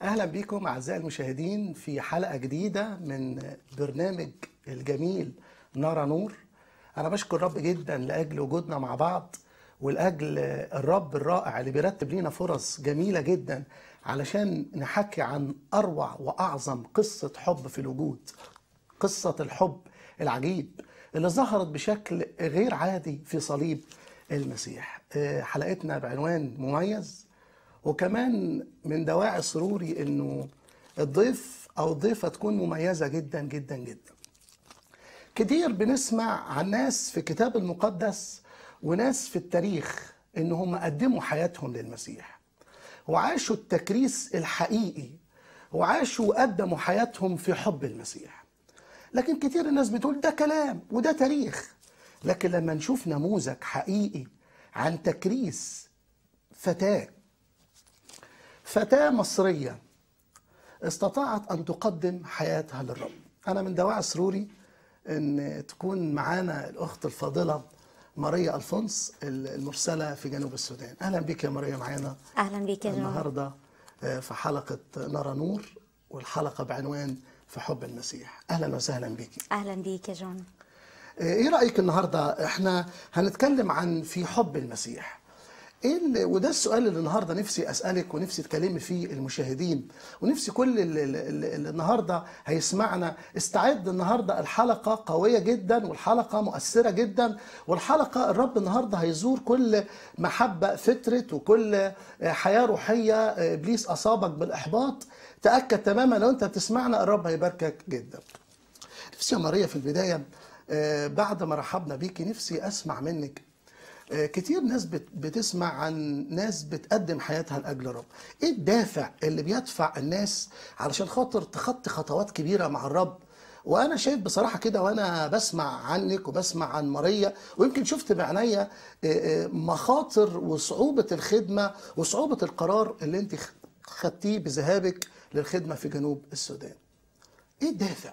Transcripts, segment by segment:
اهلا بكم اعزائي المشاهدين في حلقه جديده من برنامج الجميل نرى نور انا بشكر الرب جدا لاجل وجودنا مع بعض ولاجل الرب الرائع اللي بيرتب لينا فرص جميله جدا علشان نحكي عن اروع واعظم قصه حب في الوجود قصه الحب العجيب اللي ظهرت بشكل غير عادي في صليب المسيح آه، حلقتنا بعنوان مميز وكمان من دواعي سروري انه الضيف او الضيفه تكون مميزه جدا جدا جدا كتير بنسمع عن ناس في الكتاب المقدس وناس في التاريخ ان هم قدموا حياتهم للمسيح وعاشوا التكريس الحقيقي وعاشوا وقدموا حياتهم في حب المسيح لكن كتير الناس بتقول ده كلام وده تاريخ لكن لما نشوف نموذج حقيقي عن تكريس فتاه فتاة مصرية استطاعت أن تقدم حياتها للرب أنا من دواعي سروري أن تكون معانا الأخت الفاضلة ماريا ألفونس المرسلة في جنوب السودان أهلا بك يا ماريا معانا اهلا بيك يا جماعه النهاردة آه، في حلقة نرى نور والحلقة بعنوان في حب المسيح أهلا وسهلا بك اهلا بيك يا جون ايه رايك النهارده احنا هنتكلم عن في حب المسيح ايه اللي وده السؤال اللي النهارده نفسي اسالك ونفسي تكلمي فيه المشاهدين ونفسي كل اللي, اللي, اللي النهارده هيسمعنا استعد النهارده الحلقه قويه جدا والحلقه مؤثره جدا والحلقه الرب النهارده هيزور كل محبه فترت وكل حياه روحيه ابليس اصابك بالاحباط تاكد تماما لو انت بتسمعنا الرب هيباركك جدا نفسي يا ماريا في البداية آه، بعد ما رحبنا بيكي نفسي أسمع منك آه، كتير ناس بت- بتسمع عن ناس بتقدم حياتها لأجل الرب إيه الدافع اللي بيدفع الناس علشان خاطر تخطي خطوات كبيرة مع الرب وانا شايف بصراحه كده وانا بسمع عنك وبسمع عن ماريا ويمكن شفت بعينيا آه، آه، مخاطر وصعوبه الخدمه وصعوبه القرار اللي انت خ- خدتيه بذهابك للخدمه في جنوب السودان ايه الدافع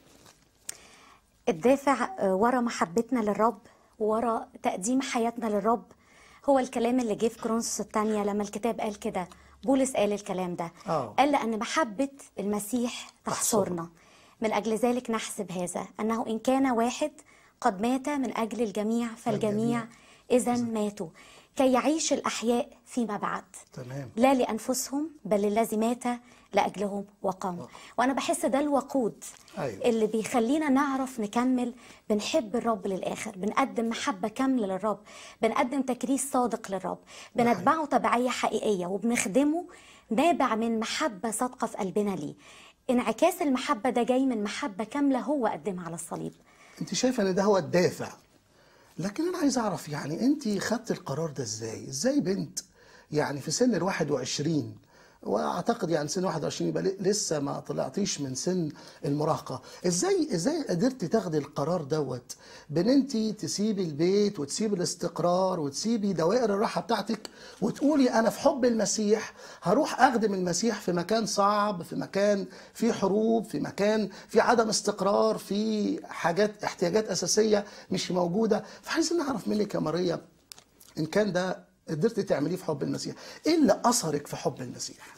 الدافع آه، ورا محبتنا للرب ورا تقديم حياتنا للرب هو الكلام اللي جه في كورنثوس الثانية لما الكتاب قال كده بولس قال الكلام ده آه. قال لأن محبة المسيح تحصرنا من أجل ذلك نحسب هذا أنه إن كان واحد قد مات من أجل الجميع فالجميع إذا ماتوا كي يعيش الأحياء فيما بعد تمام لا لأنفسهم بل للذي مات لأجلهم وقام وأنا بحس ده الوقود أيوة. اللي بيخلينا نعرف نكمل بنحب الرب للآخر بنقدم محبة كاملة للرب بنقدم تكريس صادق للرب بنتبعه تبعية حقيقية وبنخدمه نابع من محبة صادقة في قلبنا ليه انعكاس المحبة ده جاي من محبة كاملة هو قدمها على الصليب انت شايفه ان ده هو الدافع لكن انا عايز اعرف يعني انت خدت القرار ده ازاي ازاي بنت يعني في سن ال 21 واعتقد يعني سن 21 يبقى ل- لسه ما طلعتيش من سن المراهقه ازاي ازاي قدرتي تاخدي القرار دوت بان انت تسيبي البيت وتسيبي الاستقرار وتسيبي دوائر الراحه بتاعتك وتقولي انا في حب المسيح هروح اخدم المسيح في مكان صعب في مكان فيه حروب في مكان فيه عدم استقرار في حاجات احتياجات اساسيه مش موجوده فعايزين نعرف منك يا ماريا ان كان ده قدرتي تعمليه في حب المسيح ايه اللي اثرك في حب المسيح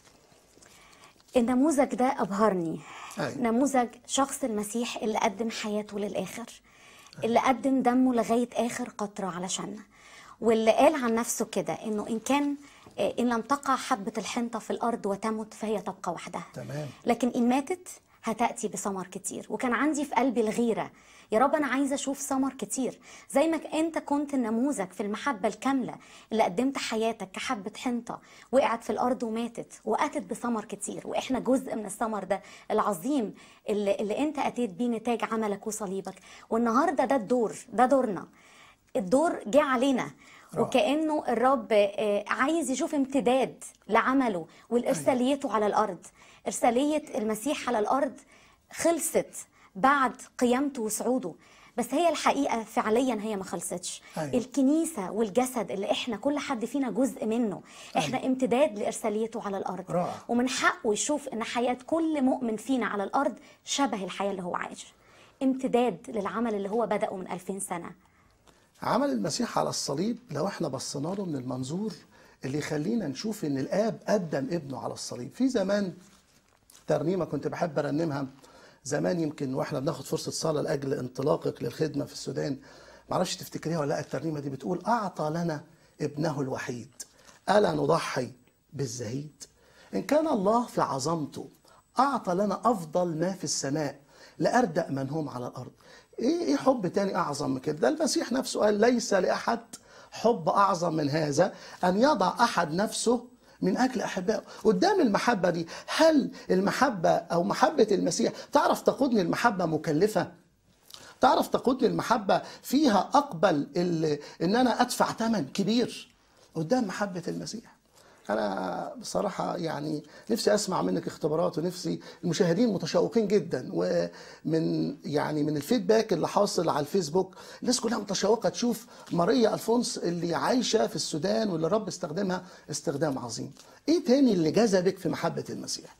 النموذج ده أبهرني أيوة. نموذج شخص المسيح اللي قدم حياته للآخر اللي قدم دمه لغاية آخر قطرة علشاننا واللي قال عن نفسه كده إنه إن كان آه، إن لم تقع حبة الحنطة في الأرض وتمت فهي تبقى وحدها تمام. لكن إن ماتت هتأتي بثمر كتير وكان عندي في قلبي الغيرة يا رب أنا عايزة أشوف ثمر كتير زي ما أنت كنت النموذج في المحبة الكاملة اللي قدمت حياتك كحبة حنطة وقعت في الأرض وماتت وأتت بثمر كتير وإحنا جزء من الثمر ده العظيم اللي, اللي أنت أتيت بيه نتاج عملك وصليبك والنهاردة ده الدور ده دورنا الدور جه علينا وكأنه الرب آه، عايز يشوف امتداد لعمله والإرساليته على الأرض إرسالية المسيح على الأرض خلصت بعد قيامته وصعوده بس هي الحقيقة فعليا هي ما خلصتش أيوة. الكنيسة والجسد اللي احنا كل حد فينا جزء منه احنا امتداد لإرساليته على الأرض رائع. ومن حقه يشوف ان حياة كل مؤمن فينا على الأرض شبه الحياة اللي هو عايشها امتداد للعمل اللي هو بدأه من 2000 سنة عمل المسيح على الصليب لو احنا بصينا له من المنظور اللي يخلينا نشوف ان الاب قدم ابنه على الصليب في زمان ترنيمه كنت بحب ارنمها زمان يمكن واحنا بناخد فرصه صلاه لاجل انطلاقك للخدمه في السودان معرفش تفتكريها ولا لا الترنيمه دي بتقول اعطى لنا ابنه الوحيد الا نضحي بالزهيد ان كان الله في عظمته اعطى لنا افضل ما في السماء لاردأ من هم على الارض ايه ايه حب تاني اعظم من كده ده المسيح نفسه قال ليس لاحد حب اعظم من هذا ان يضع احد نفسه من اجل احبائه قدام المحبه دي هل المحبه او محبه المسيح تعرف تقودني المحبه مكلفه تعرف تقودني المحبه فيها اقبل ال- ان انا ادفع ثمن كبير قدام محبه المسيح انا بصراحه يعني نفسي اسمع منك اختبارات ونفسي المشاهدين متشوقين جدا ومن يعني من الفيدباك اللي حاصل على الفيسبوك الناس كلها متشوقه تشوف ماريا الفونس اللي عايشه في السودان واللي الرب استخدمها استخدام عظيم ايه تاني اللي جذبك في محبه المسيح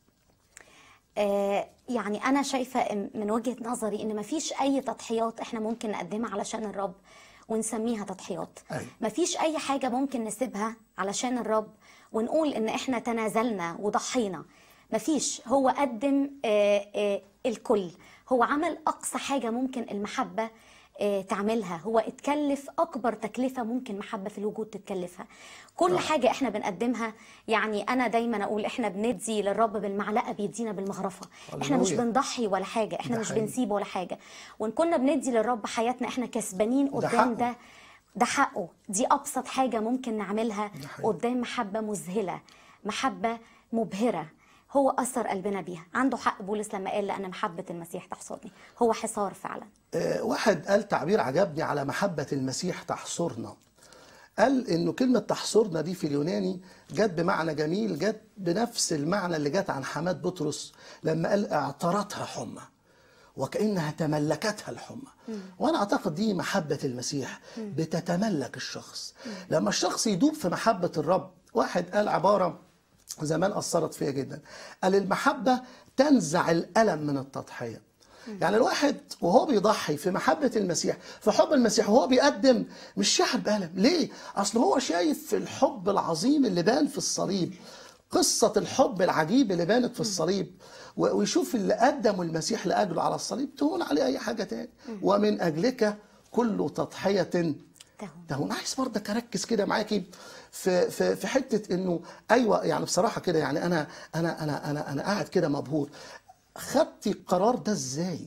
آه، يعني أنا شايفة إن- من وجهة نظري إن مفيش أي تضحيات إحنا ممكن نقدمها علشان الرب ونسميها تضحيات أيوة. مفيش أي حاجة ممكن نسيبها علشان الرب ونقول إن إحنا تنازلنا وضحينا مفيش هو قدم آه، آه، الكل هو عمل أقصى حاجة ممكن المحبة آه، تعملها هو اتكلف اكبر تكلفه ممكن محبه في الوجود تتكلفها كل حاجه احنا بنقدمها يعني انا دايما اقول احنا بندي للرب بالمعلقه بيدينا بالمغرفه احنا مش هللويا. بنضحي ولا حاجه احنا ده مش حقيقي. بنسيب ولا حاجه وان كنا بندي للرب حياتنا احنا كسبانين ده قدام حقه. ده ده حقه دي ابسط حاجه ممكن نعملها ده حقيقي. قدام محبه مذهله محبه مبهره هو اثر قلبنا بيها عنده حق بولس لما قال لان محبه المسيح تحصرني هو حصار فعلا آه، واحد قال تعبير عجبني على محبة المسيح تحصرنا قال انه كلمة تحصرنا دي في اليوناني جت بمعنى جميل جت بنفس المعنى اللي جت عن حماة بطرس لما قال اعترتها حمى وكأنها تملكتها الحمى وأنا أعتقد دي محبة المسيح بتتملك الشخص لما الشخص يدوب في محبة الرب واحد قال عبارة زمان أثرت فيا جدا قال المحبة تنزع الألم من التضحية يعني الواحد وهو بيضحي في محبة المسيح في حب المسيح وهو بيقدم مش شاعر بألم ليه؟ أصل هو شايف الحب العظيم اللي بان في الصليب قصة الحب العجيب اللي بانت في الصليب و- ويشوف اللي قدمه المسيح لأجله على الصليب تهون عليه أي حاجة تاني ومن أجلك كل تضحية تهون. تهون عايز برضك أركز كده معاكي في في في حتة إنه أيوه يعني بصراحة كده يعني أنا أنا أنا أنا أنا قاعد كده مبهور خدتي القرار ده إزاي؟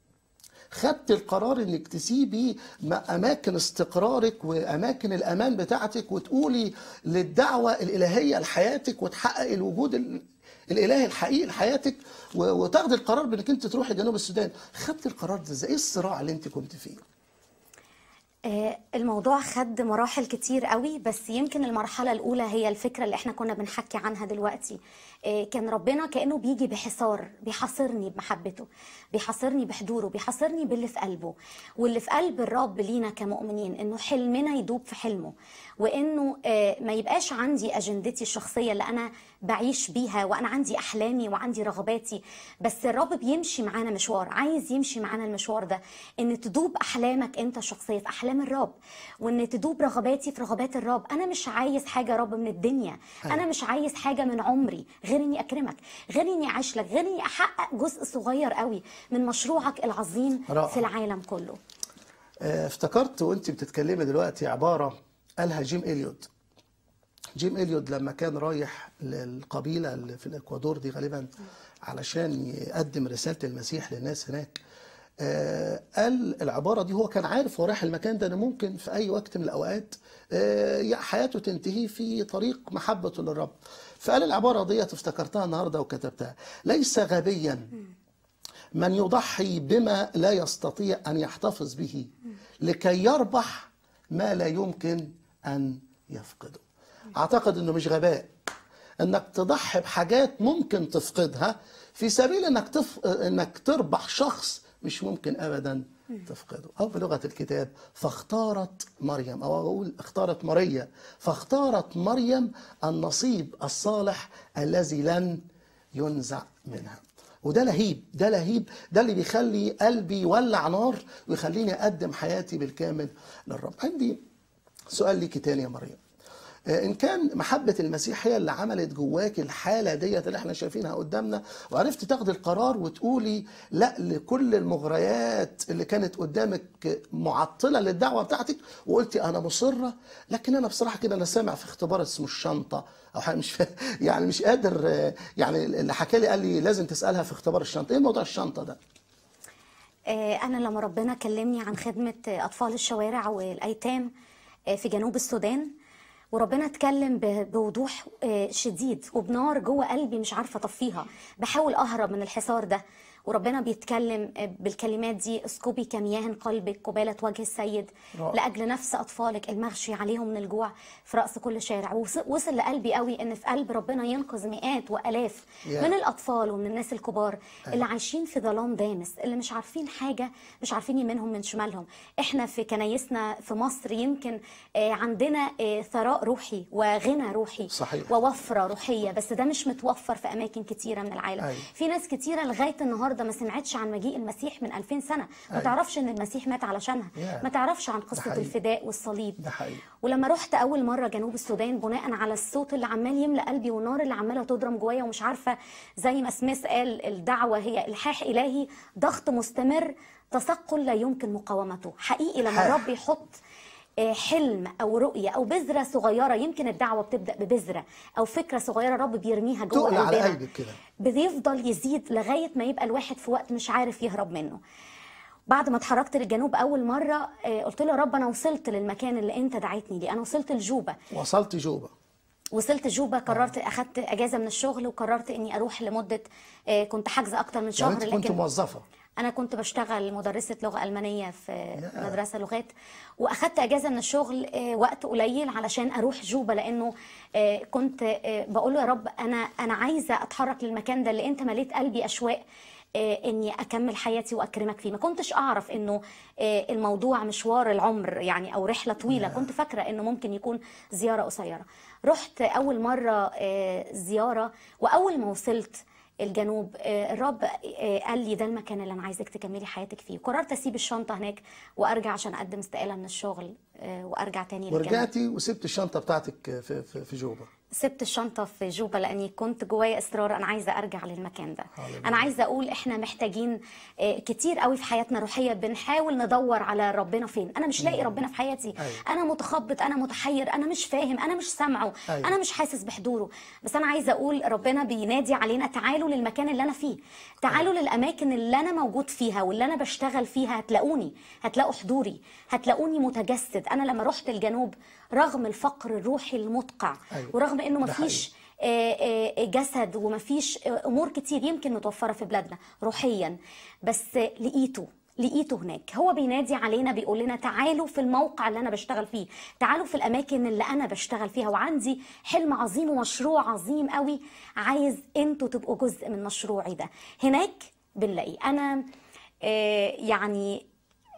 خدت القرار انك تسيبي م- اماكن استقرارك واماكن الامان بتاعتك وتقولي للدعوه الالهيه لحياتك وتحقق الوجود ال- الالهي الحقيقي لحياتك و- وتاخدي القرار بانك انت تروحي جنوب السودان خدت القرار ده ازاي ايه الصراع اللي انت كنت فيه آه، الموضوع خد مراحل كتير قوي بس يمكن المرحلة الأولى هي الفكرة اللي احنا كنا بنحكي عنها دلوقتي آه، كان ربنا كأنه بيجي بحصار بيحاصرني بمحبته بيحاصرني بحضوره بيحاصرني باللي في قلبه واللي في قلب الرب لينا كمؤمنين انه حلمنا يدوب في حلمه وانه آه، ما يبقاش عندي اجندتي الشخصية اللي انا بعيش بيها وانا عندي احلامي وعندي رغباتي بس الرب بيمشي معانا مشوار عايز يمشي معانا المشوار ده ان تدوب احلامك انت الشخصيه في احلام الرب وان تدوب رغباتي في رغبات الرب انا مش عايز حاجه يا رب من الدنيا انا مش عايز حاجه من عمري غير اني اكرمك غير اني اعيش لك غير اني احقق جزء صغير قوي من مشروعك العظيم رائع. في العالم كله آه، افتكرت وانت بتتكلمي دلوقتي عباره قالها جيم اليوت جيم اليوت لما كان رايح للقبيله اللي في الاكوادور دي غالبا علشان يقدم رساله المسيح للناس هناك آه، قال العباره دي هو كان عارف هو رايح المكان ده انه ممكن في اي وقت من الاوقات آه، يا حياته تنتهي في طريق محبته للرب فقال العباره ديت افتكرتها النهارده وكتبتها ليس غبيا من يضحي بما لا يستطيع ان يحتفظ به لكي يربح ما لا يمكن ان يفقده. اعتقد انه مش غباء انك تضحي بحاجات ممكن تفقدها في سبيل انك تف... انك تربح شخص مش ممكن ابدا تفقده او بلغه الكتاب فاختارت مريم او اقول اختارت ماريا فاختارت مريم النصيب الصالح الذي لن ينزع منها وده لهيب ده لهيب ده اللي بيخلي قلبي يولع نار ويخليني اقدم حياتي بالكامل للرب عندي سؤال ليكي تاني يا مريم آه، ان كان محبه المسيح هي اللي عملت جواك الحاله ديت اللي احنا شايفينها قدامنا وعرفت تاخدي القرار وتقولي لا لكل المغريات اللي كانت قدامك معطله للدعوه بتاعتك وقلتي انا مصره لكن انا بصراحه كده انا سامع في اختبار اسمه الشنطه او حاجه مش فا... يعني مش قادر آه، يعني اللي حكى لي قال لي لازم تسالها في اختبار الشنطه ايه موضوع الشنطه ده آه، أنا لما ربنا كلمني عن خدمة آه، أطفال الشوارع والأيتام آه، في جنوب السودان وربنا اتكلم ب- بوضوح آه، شديد وبنار جوه قلبي مش عارفة أطفيها بحاول أهرب من الحصار ده وربنا بيتكلم آه، بالكلمات دي اسكبي كمياه قلبك قبالة وجه السيد رائع. لأجل نفس أطفالك المغشي عليهم من الجوع في رأس كل شارع وص- وصل لقلبي قوي إن في قلب ربنا ينقذ مئات وآلاف يا. من الأطفال ومن الناس الكبار اللي عايشين في ظلام دامس اللي مش عارفين حاجة مش عارفين يمينهم من شمالهم احنا في كنايسنا في مصر يمكن آه، عندنا آه، ثراء روحي وغنى روحي صحيح. ووفرة روحية بس ده مش متوفر في أماكن كتيرة من العالم أيوة. في ناس كتيرة لغاية النهاردة ما سمعتش عن مجيء المسيح من 2000 سنة ما أيوة. تعرفش إن المسيح مات علشانها يا. ما تعرفش عن قصة حقيقي. الفداء والصليب ده حقيقي. ولما رحت اول مره جنوب السودان بناء على الصوت اللي عمال يملا قلبي والنار اللي عماله تضرم جوايا ومش عارفه زي ما سميث قال الدعوه هي الحاح الهي ضغط مستمر تثقل لا يمكن مقاومته حقيقي لما حاح. الرب يحط آه، حلم او رؤيه او بذره صغيره يمكن الدعوه بتبدا ببذره او فكره صغيره الرب بيرميها جوه تقل على قلبنا قلبك كده. بيفضل يزيد لغايه ما يبقى الواحد في وقت مش عارف يهرب منه بعد ما اتحركت للجنوب اول مره آه، قلت له يا رب انا وصلت للمكان اللي انت دعيتني ليه انا وصلت لجوبا وصلت جوبا وصلت جوبا قررت اخدت اجازه من الشغل وقررت اني اروح لمده آه، كنت حاجزه اكتر من يعني شهر انت كنت لكن موظفه انا كنت بشتغل مدرسه لغه المانيه في يا. مدرسه لغات واخدت اجازه من الشغل آه، وقت قليل علشان اروح جوبا لانه آه، كنت آه، بقول له يا رب انا انا عايزه اتحرك للمكان ده اللي انت مليت قلبي اشواق آه، اني اكمل حياتي واكرمك فيه ما كنتش اعرف انه آه، الموضوع مشوار العمر يعني او رحله طويله كنت فاكره انه ممكن يكون زياره قصيره رحت اول مره آه، زياره واول ما وصلت الجنوب آه، الرب آه، قال لي ده المكان اللي انا عايزك تكملي حياتك فيه قررت اسيب الشنطه هناك وارجع عشان اقدم استقاله من الشغل آه، وارجع تاني للجنوب ورجعتي وسبت الشنطه بتاعتك في في, في جوبا سبت الشنطه في جوبا لاني كنت جوايا اصرار انا عايزه ارجع للمكان ده هاليلويا. انا عايزه اقول احنا محتاجين آه، كتير قوي في حياتنا روحيه بنحاول ندور على ربنا فين انا مش لاقي ربنا في حياتي أيوة. انا متخبط انا متحير انا مش فاهم انا مش سامعه أيوة. انا مش حاسس بحضوره بس انا عايزه اقول ربنا بينادي علينا تعالوا للمكان اللي انا فيه تعالوا للاماكن اللي انا موجود فيها واللي انا بشتغل فيها هتلاقوني هتلاقوا حضوري هتلاقوني متجسد انا لما رحت الجنوب رغم الفقر الروحي المدقع أيوة. ورغم انه ده مفيش آه، آه، جسد ومفيش آه، امور كتير يمكن متوفره في بلادنا روحيا بس آه، لقيته لقيته هناك هو بينادي علينا بيقول لنا تعالوا في الموقع اللي انا بشتغل فيه تعالوا في الاماكن اللي انا بشتغل فيها وعندي حلم عظيم ومشروع عظيم قوي عايز انتوا تبقوا جزء من مشروعي ده هناك بنلاقيه انا آه، يعني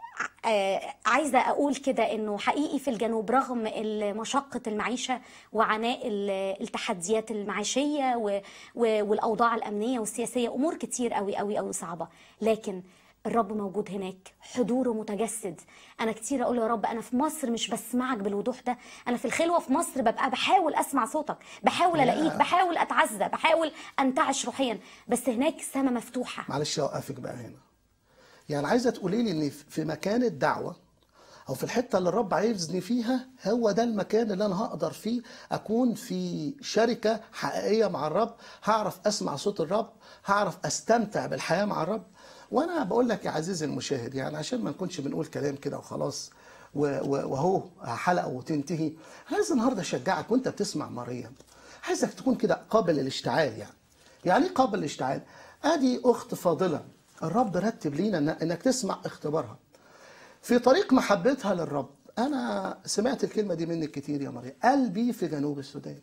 آه، عايزه اقول كده انه حقيقي في الجنوب رغم مشقه المعيشه وعناء ال- التحديات المعيشيه و- و- والاوضاع الامنيه والسياسيه امور كتير قوي قوي قوي صعبه لكن الرب موجود هناك حضوره متجسد انا كتير اقول له يا رب انا في مصر مش بسمعك بالوضوح ده انا في الخلوه في مصر ببقى بحاول اسمع صوتك بحاول الاقيك بحاول اتعزى بحاول انتعش روحيا بس هناك السماء مفتوحه معلش اوقفك بقى هنا يعني عايزه تقولي لي ان في مكان الدعوه او في الحته اللي الرب عايزني فيها هو ده المكان اللي انا هقدر فيه اكون في شركه حقيقيه مع الرب هعرف اسمع صوت الرب هعرف استمتع بالحياه مع الرب وانا بقول لك يا عزيزي المشاهد يعني عشان ما نكونش بنقول كلام كده وخلاص و- و- وهو حلقه وتنتهي عايز النهارده اشجعك وانت بتسمع مريم عايزك تكون كده قابل للاشتعال يعني يعني ايه قابل للاشتعال ادي اخت فاضله الرب رتب لينا إن- انك تسمع اختبارها في طريق محبتها للرب انا سمعت الكلمه دي منك كتير يا مريم قلبي في جنوب السودان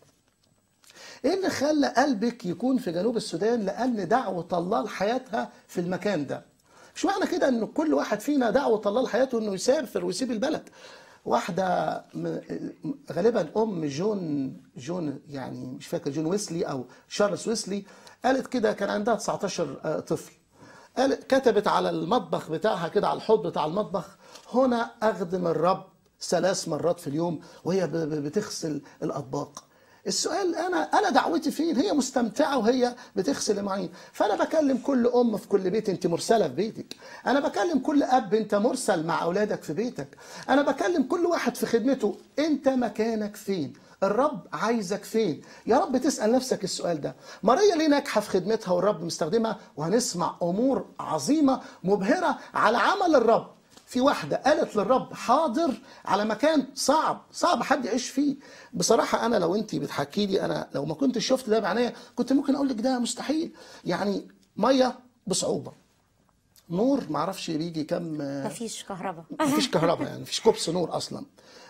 ايه اللي خلى قلبك يكون في جنوب السودان لان دعوه الله لحياتها في المكان ده مش معنى كده ان كل واحد فينا دعوه الله لحياته انه يسافر ويسيب البلد واحده م- غالبا ام جون جون يعني مش فاكر جون ويسلي او شارلز ويسلي قالت كده كان عندها 19 آه، طفل قالت كتبت على المطبخ بتاعها كده على الحوض بتاع المطبخ هنا اخدم الرب ثلاث مرات في اليوم وهي ب- ب- بتغسل الاطباق السؤال انا انا دعوتي فين هي مستمتعه وهي بتغسل المواعين فانا بكلم كل ام في كل بيت انت مرسله في بيتك انا بكلم كل اب انت مرسل مع اولادك في بيتك انا بكلم كل واحد في خدمته انت مكانك فين الرب عايزك فين يا رب تسال نفسك السؤال ده ماريا ليه ناجحه في خدمتها والرب مستخدمها وهنسمع امور عظيمه مبهره على عمل الرب في واحدة قالت للرب حاضر على مكان صعب صعب حد يعيش فيه بصراحة أنا لو أنت بتحكي لي أنا لو ما كنتش شفت ده بعينيا كنت ممكن أقول لك ده مستحيل يعني مية بصعوبة نور معرفش بيجي كم مفيش كهرباء مفيش كهرباء يعني مفيش كوبس نور اصلا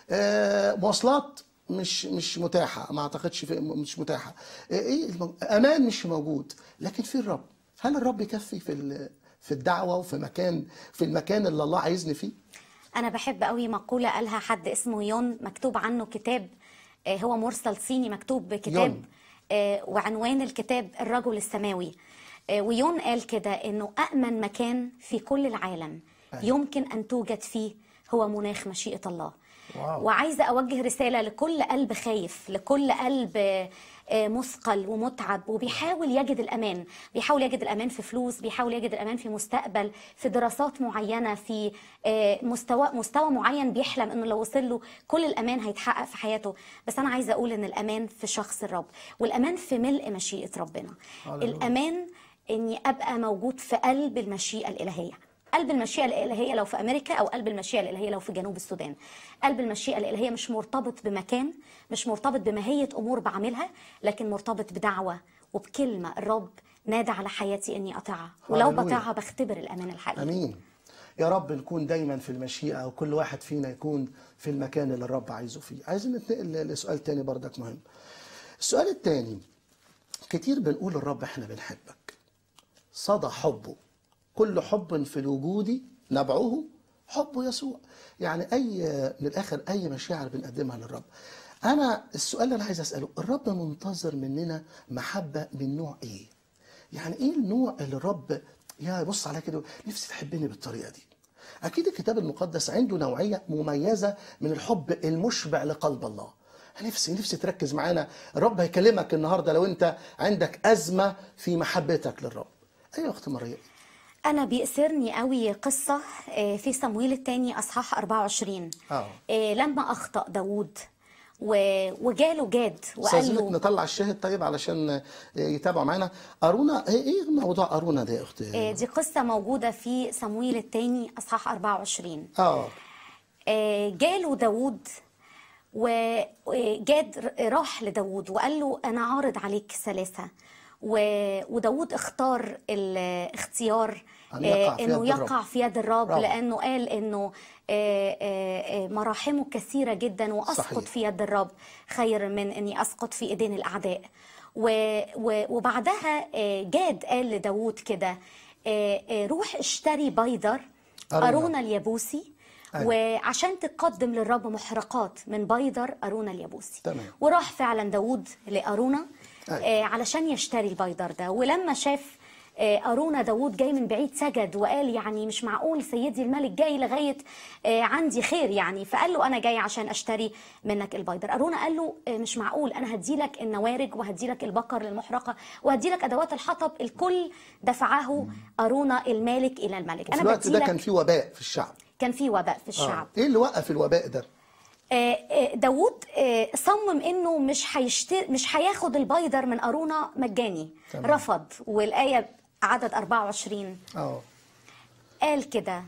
آه، مواصلات مش مش متاحه ما اعتقدش في مش متاحه آه، ايه المو- امان مش موجود لكن في الرب هل الرب يكفي في ال- في الدعوه وفي مكان في المكان اللي الله عايزني فيه انا بحب قوي مقوله قالها حد اسمه يون مكتوب عنه كتاب آه، هو مرسل صيني مكتوب بكتاب يون. آه، وعنوان الكتاب الرجل السماوي آه، ويون قال كده انه امن مكان في كل العالم يمكن ان توجد فيه هو مناخ مشيئه الله واو. وعايزه اوجه رساله لكل قلب خايف لكل قلب آه، آه، مثقل ومتعب وبيحاول يجد الامان بيحاول يجد الامان في فلوس بيحاول يجد الامان في مستقبل في دراسات معينه في آه، مستوى مستوى معين بيحلم انه لو وصل له كل الامان هيتحقق في حياته بس انا عايزه اقول ان الامان في شخص الرب والامان في ملء مشيئه ربنا هللويا. الامان اني ابقى موجود في قلب المشيئه الالهيه قلب المشيئة الإلهية لو في أمريكا أو قلب المشيئة الإلهية لو في جنوب السودان قلب المشيئة الإلهية مش مرتبط بمكان مش مرتبط بماهية أمور بعملها لكن مرتبط بدعوة وبكلمة الرب نادى على حياتي إني أطيعها ولو هللويا. بطيعها بختبر الأمان الحقيقي امين يا رب نكون دايما في المشيئه وكل واحد فينا يكون في المكان اللي الرب عايزه فيه عايزين نتنقل لسؤال تاني بردك مهم السؤال التاني كتير بنقول للرب احنا بنحبك صدى حبه كل حب في الوجود نبعه حب يسوع يعني اي من الاخر اي مشاعر بنقدمها للرب انا السؤال اللي انا عايز اساله الرب منتظر مننا محبه من نوع ايه يعني ايه النوع اللي الرب يا بص عليا كده نفسي تحبني بالطريقه دي اكيد الكتاب المقدس عنده نوعيه مميزه من الحب المشبع لقلب الله نفسي نفسي تركز معانا الرب هيكلمك النهارده لو انت عندك ازمه في محبتك للرب ايوه يا اخت مريم أنا بيأسرني قوي قصة آه، في صمويل الثاني أصحاح 24 آه. آه، لما أخطأ داوود و- وجاله جاد وقال استاذنك له نطلع الشاهد طيب علشان يتابعوا معانا ارونا ايه ايه موضوع ارونا ده يا اخت آه، دي قصة موجودة في صمويل الثاني أصحاح 24 اه آه، جاله داوود و- وجاد ر- راح لداوود وقال له أنا عارض عليك ثلاثة و- وداوود اختار الاختيار أن يقع في انه يد الرب. يقع في يد الرب برافو. لانه قال انه آه، آه، آه، مراحمه كثيره جدا واسقط صحيح. في يد الرب خير من اني اسقط في ايدين الاعداء و- و- وبعدها آه، جاد قال لداوود كده آه، آه، روح اشتري بيضر أرونا. أرونا اليابوسي أيوة. وعشان تقدم للرب محرقات من بيضر أرونا اليابوسي تمام. وراح فعلا داوود لأرونا أيوة. آه، علشان يشتري البيضر ده ولما شاف آه، أرونا داوود جاي من بعيد سجد وقال يعني مش معقول سيدي الملك جاي لغاية آه، عندي خير يعني فقال له أنا جاي عشان أشتري منك البيضر أرونا قال له آه، مش معقول أنا هديلك النوارج وهديلك البقر للمحرقة وهديلك أدوات الحطب الكل دفعه أرونا المالك إلى الملك في الوقت ده بديلك- كان في وباء في الشعب كان في وباء في الشعب آه. ايه اللي وقف الوباء ده آه، آه، داوود آه، صمم انه مش هيشتري مش هياخد البيضر من ارونا مجاني تمام. رفض والايه عدد 24 اه قال كده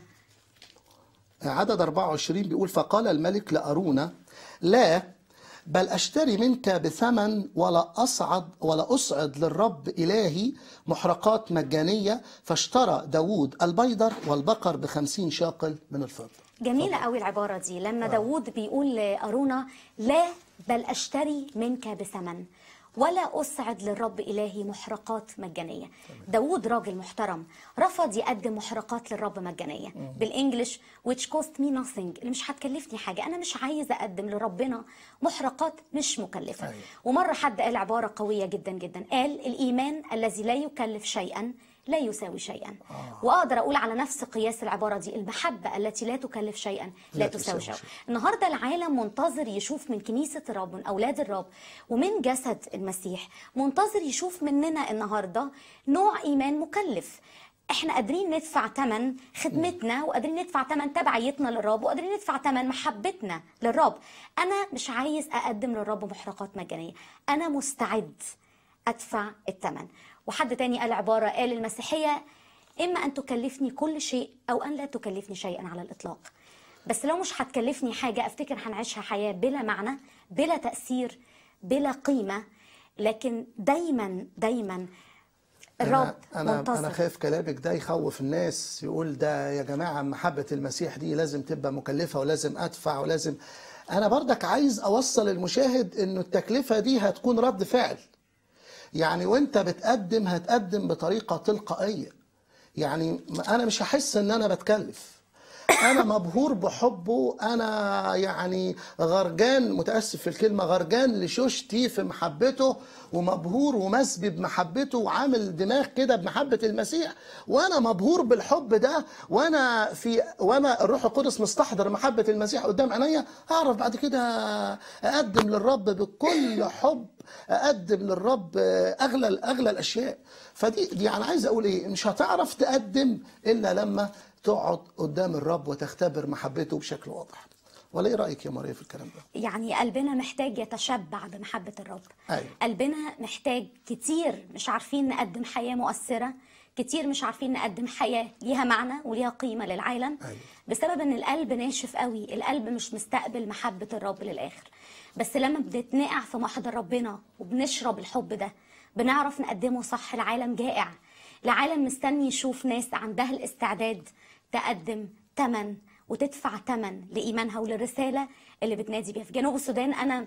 عدد 24 بيقول فقال الملك لأرونا لا بل أشتري منك بثمن ولا أصعد ولا أصعد للرب إلهي محرقات مجانية فاشترى داوود البيضر والبقر بخمسين شاقل من الفضة جميلة قوي العبارة دي لما داوود بيقول لأرونا لا بل أشتري منك بثمن ولا أسعد للرب إلهي محرقات مجانية داوود راجل محترم رفض يقدم محرقات للرب مجانية بالإنجلش which cost me nothing اللي مش هتكلفني حاجة أنا مش عايزة أقدم لربنا محرقات مش مكلفة أيوة. ومرة حد قال عبارة قوية جدا جدا قال الإيمان الذي لا يكلف شيئا لا يساوي شيئا واقدر اقول على نفس قياس العباره دي المحبه التي لا تكلف شيئا لا, لا تساوي تساوي شيئا شيئا. النهارده العالم منتظر يشوف من كنيسه الرب من اولاد الرب ومن جسد المسيح منتظر يشوف مننا النهارده نوع ايمان مكلف احنا قادرين ندفع ثمن خدمتنا وقادرين ندفع ثمن تبعيتنا للرب وقادرين ندفع ثمن محبتنا للرب انا مش عايز اقدم للرب محرقات مجانيه انا مستعد ادفع الثمن وحد تاني قال عباره قال المسيحيه اما ان تكلفني كل شيء او ان لا تكلفني شيئا على الاطلاق بس لو مش هتكلفني حاجه افتكر هنعيشها حياه بلا معنى بلا تاثير بلا قيمه لكن دايما دايما الرب انا انا منتظر انا خايف كلامك ده يخوف الناس يقول ده يا جماعه محبه المسيح دي لازم تبقى مكلفه ولازم ادفع ولازم انا برضك عايز اوصل المشاهد انه التكلفه دي هتكون رد فعل يعني وانت بتقدم هتقدم بطريقه تلقائيه يعني انا مش هحس ان انا بتكلف انا مبهور بحبه انا يعني غرجان متاسف في الكلمه غرجان لشوشتي في محبته ومبهور ومسبي بمحبته وعامل دماغ كده بمحبه المسيح وانا مبهور بالحب ده وانا في وانا الروح القدس مستحضر محبه المسيح قدام عينيا هعرف بعد كده اقدم للرب بكل حب اقدم للرب اغلى اغلى الاشياء فدي دي انا عايز اقول ايه مش هتعرف تقدم الا لما تقعد قدام الرب وتختبر محبته بشكل واضح ولا ايه رايك يا ماريا في الكلام ده يعني قلبنا محتاج يتشبع بمحبة الرب أيوة. قلبنا محتاج كتير مش عارفين نقدم حياة مؤثرة كتير مش عارفين نقدم حياة ليها معنى وليها قيمة للعالم أيوة. بسبب ان القلب ناشف قوي القلب مش مستقبل محبة الرب للآخر بس لما بنتنقع في محضر ربنا وبنشرب الحب ده بنعرف نقدمه صح العالم جائع العالم مستني يشوف ناس عندها الاستعداد تقدم تمن وتدفع تمن لإيمانها وللرسالة اللي بتنادي بيها في جنوب السودان أنا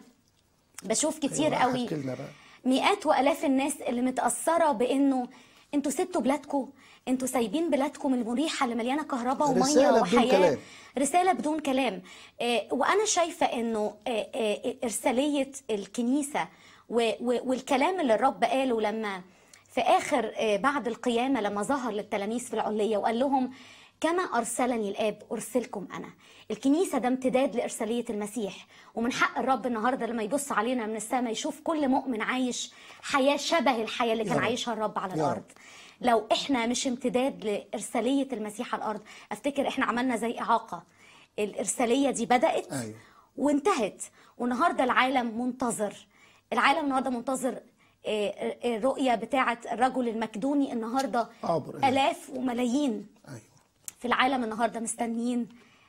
بشوف كتير أيوة، قوي حكي لنا بقى. مئات والاف الناس اللي متاثره بانه انتوا سبتوا بلادكم انتوا سايبين بلادكم المريحه اللي مليانه كهرباء وميه رسالة بدون وحياه كلام. رساله بدون كلام آه، وانا شايفه انه آه، آه، ارساليه الكنيسه و- و- والكلام اللي الرب قاله لما في اخر آه، بعد القيامه لما ظهر للتلاميذ في العليه وقال لهم كما ارسلني الاب ارسلكم انا الكنيسه ده امتداد لارساليه المسيح ومن حق الرب النهارده لما يبص علينا من السماء يشوف كل مؤمن عايش حياه شبه الحياه اللي يا كان رب. عايشها الرب على يا الارض رب. لو احنا مش امتداد لارساليه المسيح على الارض افتكر احنا عملنا زي اعاقه الارساليه دي بدات أيوة. وانتهت والنهارده العالم منتظر العالم النهارده منتظر آه، آه، الرؤيه بتاعه الرجل المكدوني النهارده عبر إليه. الاف وملايين ايوه في العالم النهارده مستنيين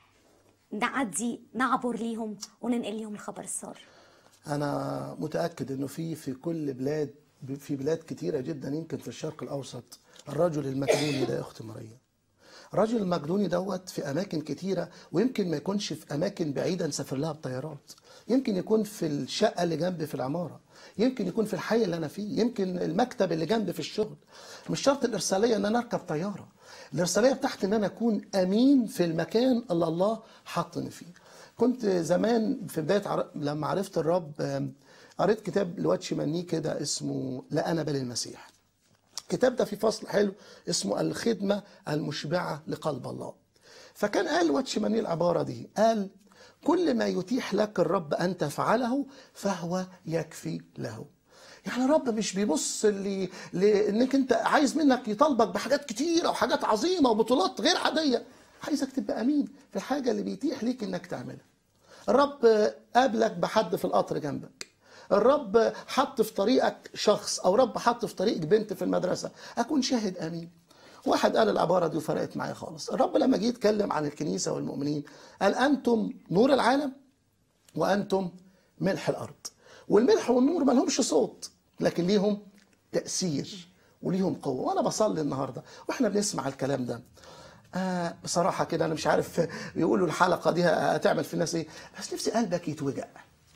نعدي نعبر ليهم وننقل ليهم الخبر السار انا متاكد انه في في كل بلاد في بلاد كتيره جدا يمكن في الشرق الاوسط الرجل المكدوني ده يا اخت ماريا الرجل المكدوني دوت في اماكن كتيره ويمكن ما يكونش في اماكن بعيده نسافر لها بطيارات يمكن يكون في الشقه اللي جنبي في العماره يمكن يكون في الحي اللي انا فيه يمكن المكتب اللي جنبي في الشغل مش شرط الارساليه ان انا اركب طياره الارساليه بتاعتي ان انا اكون امين في المكان اللي الله حطني فيه كنت زمان في بدايه عر... لما عرفت الرب آم، قريت كتاب لواتشي ماني كده اسمه لا انا بل المسيح الكتاب ده في فصل حلو اسمه الخدمة المشبعة لقلب الله فكان قال واتشماني العبارة دي قال كل ما يتيح لك الرب أن تفعله فهو يكفي له يعني الرب مش بيبص اللي لانك انت عايز منك يطالبك بحاجات كتيره وحاجات عظيمه وبطولات غير عاديه عايزك تبقى امين في الحاجه اللي بيتيح ليك انك تعملها الرب قابلك بحد في القطر جنبك الرب حط في طريقك شخص او رب حط في طريقك بنت في المدرسه اكون شاهد امين واحد قال العباره دي وفرقت معايا خالص الرب لما جه يتكلم عن الكنيسه والمؤمنين قال انتم نور العالم وانتم ملح الارض والملح والنور ما لهمش صوت لكن ليهم تاثير وليهم قوه وانا بصلي النهارده واحنا بنسمع الكلام ده آه بصراحه كده انا مش عارف بيقولوا الحلقه دي هتعمل في الناس ايه بس نفسي قلبك يتوجع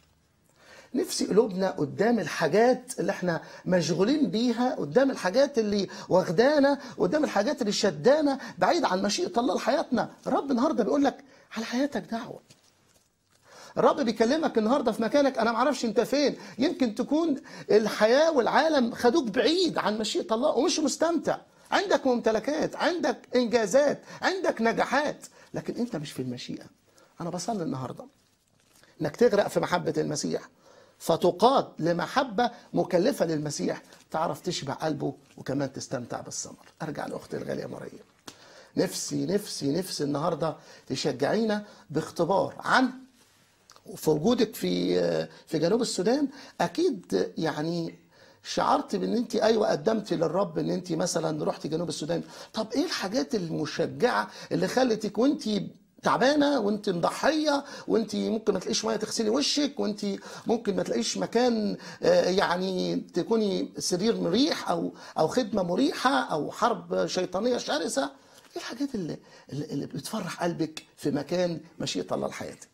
نفسي قلوبنا قدام الحاجات اللي احنا مشغولين بيها قدام الحاجات اللي واخدانا قدام الحاجات اللي شدانا بعيد عن مشيئة الله لحياتنا الرب النهارده بيقول لك على حياتك دعوة الرب بيكلمك النهارده في مكانك انا ما اعرفش انت فين يمكن تكون الحياه والعالم خدوك بعيد عن مشيئه الله ومش مستمتع عندك ممتلكات عندك انجازات عندك نجاحات لكن انت مش في المشيئه انا بصلي النهارده انك تغرق في محبه المسيح فتقاد لمحبه مكلفه للمسيح تعرف تشبع قلبه وكمان تستمتع بالثمر ارجع لاختي الغاليه مريم نفسي نفسي نفسي النهارده تشجعينا باختبار عن في وجودك في في جنوب السودان اكيد يعني شعرت بان انت ايوه قدمتي للرب ان انت مثلا رحتي جنوب السودان طب ايه الحاجات المشجعه اللي خلتك وانت تعبانه وانت مضحيه وانت ممكن ما تلاقيش ميه تغسلي وشك وانت ممكن ما تلاقيش مكان آه، يعني تكوني سرير مريح او او خدمه مريحه او حرب شيطانيه شرسه ايه الحاجات اللي اللي اللي بتفرح قلبك في مكان مشيئه الله لحياتك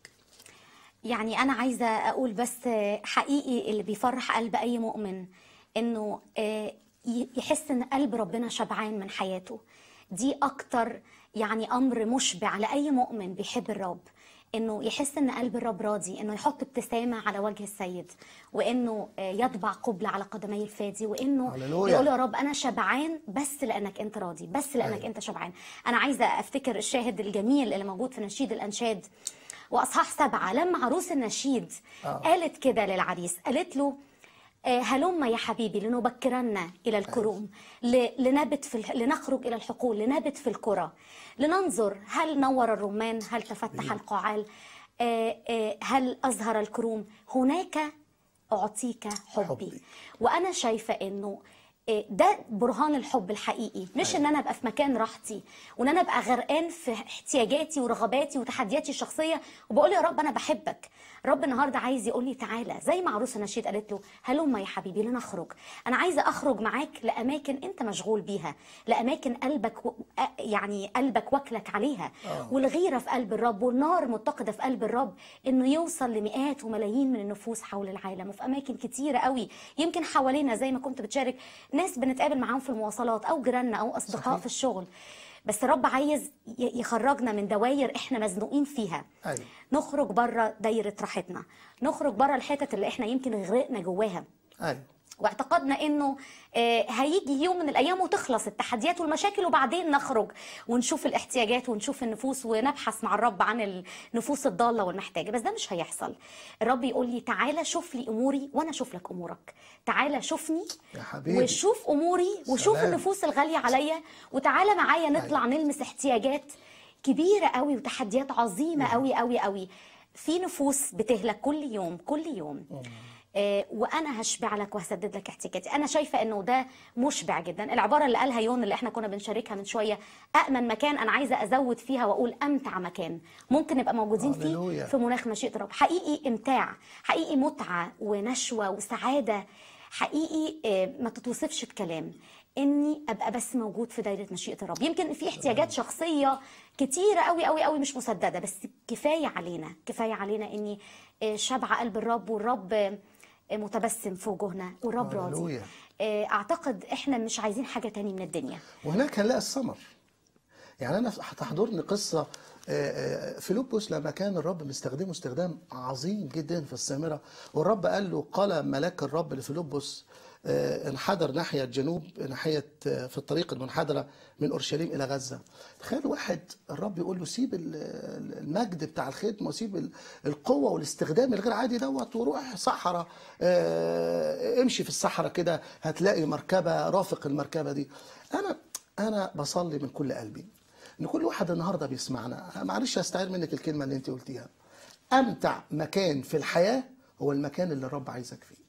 يعني أنا عايزة أقول بس حقيقي اللي بيفرح قلب أي مؤمن إنه آه، ي- يحس إن قلب ربنا شبعان من حياته دي أكتر يعني أمر مشبع لأي مؤمن بيحب الرب إنه يحس إن قلب الرب راضي إنه يحط ابتسامة على وجه السيد وإنه آه، يطبع قبلة على قدمي الفادي وإنه هللويا. يقول يا رب أنا شبعان بس لأنك أنت راضي بس لأنك أيوة. أنت شبعان أنا عايزة أفتكر الشاهد الجميل اللي موجود في نشيد الأنشاد واصحاح سبعه لما عروس النشيد آه. قالت كده للعريس قالت له آه، هلم يا حبيبي لنبكرن الى الكروم ل- لنبت في الح- لنخرج الى الحقول لنبت في القرى لننظر هل نور الرمان هل تفتح القعال آه، آه، هل ازهر الكروم هناك اعطيك حبي, حبي. وانا شايفه انه إيه ده برهان الحب الحقيقي مش ان انا ابقى في مكان راحتي وان انا ابقى غرقان في احتياجاتي ورغباتي وتحدياتي الشخصيه وبقول يا رب انا بحبك رب النهارده عايز يقول لي تعالى زي ما عروس النشيد قالت له هلم يا حبيبي لنخرج انا عايزه اخرج معاك لاماكن انت مشغول بيها لاماكن قلبك و... أ- يعني قلبك واكلك عليها آه. والغيره في قلب الرب والنار متقده في قلب الرب انه يوصل لمئات وملايين من النفوس حول العالم وفي اماكن كتيره قوي يمكن حوالينا زي ما كنت بتشارك ناس بنتقابل معاهم في المواصلات او جيراننا او اصدقاء صحيح. في الشغل بس الرب عايز ي- يخرجنا من دواير احنا مزنوقين فيها ايوه نخرج بره دايره راحتنا نخرج بره الحتت اللي احنا يمكن غرقنا جواها ايوه واعتقدنا انه آه، هيجي يوم من الايام وتخلص التحديات والمشاكل وبعدين نخرج ونشوف الاحتياجات ونشوف النفوس ونبحث مع الرب عن النفوس الضاله والمحتاجه بس ده مش هيحصل الرب يقول لي تعالى شوف لي اموري وانا اشوف لك امورك تعالى شوفني يا حبيبي. وشوف اموري وشوف سلام. النفوس الغاليه عليا وتعالى معايا نطلع نلمس احتياجات كبيره قوي وتحديات عظيمه قوي قوي قوي في نفوس بتهلك كل يوم كل يوم آه، وانا هشبع لك وهسدد لك احتياجاتي انا شايفه انه ده مشبع جدا العباره اللي قالها يون اللي احنا كنا بنشاركها من شويه امن مكان انا عايزه ازود فيها واقول امتع مكان ممكن نبقى موجودين فيه هللويا. في مناخ مشيئه الرب حقيقي امتاع حقيقي متعه ونشوه وسعاده حقيقي آه، ما تتوصفش بكلام اني ابقى بس موجود في دايره مشيئه الرب يمكن في احتياجات شخصيه كتيره قوي قوي قوي مش مسدده بس كفايه علينا كفايه علينا اني آه، شبع قلب الرب والرب آه، متبسم في وجوهنا والرب راضي هللويا. آه، اعتقد احنا مش عايزين حاجه تاني من الدنيا وهناك هنلاقي الثمر يعني انا هتحضرني قصه آه، آه، فيلبس لما كان الرب مستخدمه استخدام عظيم جدا في السامره والرب قال له قال ملاك الرب لفيلبس آه، انحدر ناحيه الجنوب ناحيه آه، في الطريق المنحدره من اورشليم الى غزه تخيل واحد الرب يقول له سيب ال- ال- المجد بتاع الخدمه وسيب ال- القوه والاستخدام الغير عادي دوت وروح صحراء آه، امشي في الصحراء كده هتلاقي مركبه رافق المركبه دي انا انا بصلي من كل قلبي ان كل واحد النهارده بيسمعنا معلش هستعير منك الكلمه اللي انت قلتيها امتع مكان في الحياه هو المكان اللي الرب عايزك فيه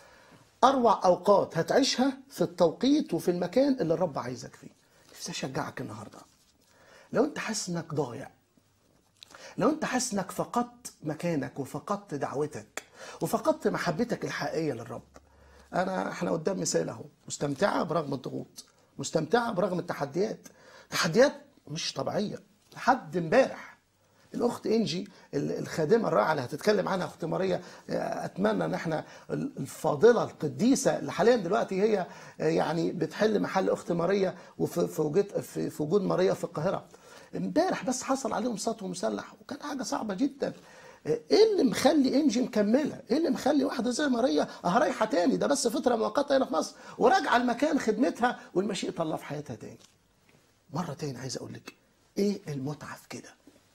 اروع اوقات هتعيشها في التوقيت وفي المكان اللي الرب عايزك فيه نفسي اشجعك النهارده لو انت حاسس انك ضايع لو انت حاسس انك فقدت مكانك وفقدت دعوتك وفقدت محبتك الحقيقيه للرب انا احنا قدام مثال اهو مستمتعه برغم الضغوط مستمتعه برغم التحديات تحديات مش طبيعيه لحد امبارح الاخت انجي ال- الخادمه الرائعه اللي هتتكلم عنها اخت ماريا آه، اتمنى ان احنا ال- الفاضله القديسه اللي حاليا دلوقتي هي آه، يعني بتحل محل اخت ماريا وفي في وجود في في وجود ماريا في القاهره امبارح بس حصل عليهم سطو مسلح وكانت حاجه صعبه جدا ايه اللي مخلي انجي مكمله ايه اللي مخلي واحده زي ماريا اه رايحه تاني ده بس فتره مؤقته هنا في مصر وراجعه المكان خدمتها والمشيئه الله في حياتها تاني مره تاني عايز اقول لك ايه المتعه في كده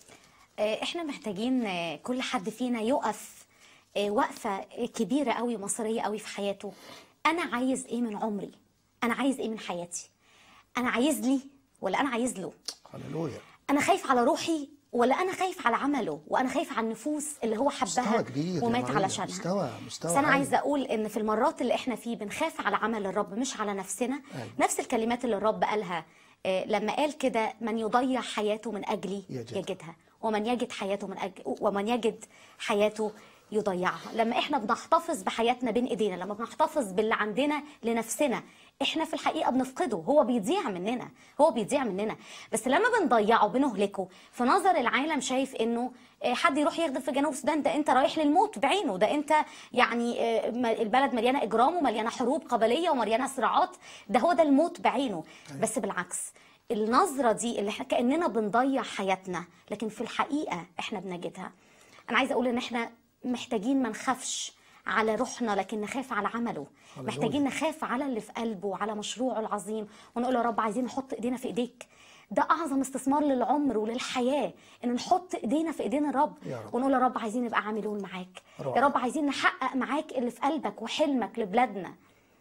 آه، احنا محتاجين آه، كل حد فينا يقف آه، وقفه كبيره قوي مصريه قوي في حياته انا عايز ايه من عمري انا عايز ايه من حياتي انا عايز لي ولا انا عايز له هللويا انا خايف على روحي ولا انا خايف على عمله وانا خايف على النفوس اللي هو حبها مستوى كبير يا ومات ماريا، علشانها مستوى مستوى بس انا عالي. عايزه اقول ان في المرات اللي احنا فيه بنخاف على عمل الرب مش على نفسنا أيوة. نفس الكلمات اللي الرب قالها آه، لما قال كده من يضيع حياته من اجلي يجدها. يجدها ومن يجد حياته من أجل ومن يجد حياته يضيعها لما احنا بنحتفظ بحياتنا بين ايدينا لما بنحتفظ باللي عندنا لنفسنا احنا في الحقيقه بنفقده هو بيضيع مننا هو بيضيع مننا بس لما بنضيعه بنهلكه في نظر العالم شايف انه آه، حد يروح يخدم في جنوب السودان ده انت رايح للموت بعينه ده انت يعني آه، م- البلد مليانه اجرام ومليانه حروب قبليه ومليانه صراعات ده هو ده الموت بعينه بس بالعكس النظره دي اللي احنا كاننا بنضيع حياتنا لكن في الحقيقه احنا بنجدها انا عايزه اقول ان احنا محتاجين ما نخافش على روحنا لكن نخاف على عمله هللويا. محتاجين نخاف على اللي في قلبه وعلى مشروعه العظيم ونقول يا رب عايزين نحط ايدينا في ايديك ده اعظم استثمار للعمر وللحياه ان نحط ايدينا في ايدين الرب يا رب. ونقول يا رب عايزين نبقى عاملون معاك رائع. يا رب عايزين نحقق معاك اللي في قلبك وحلمك لبلادنا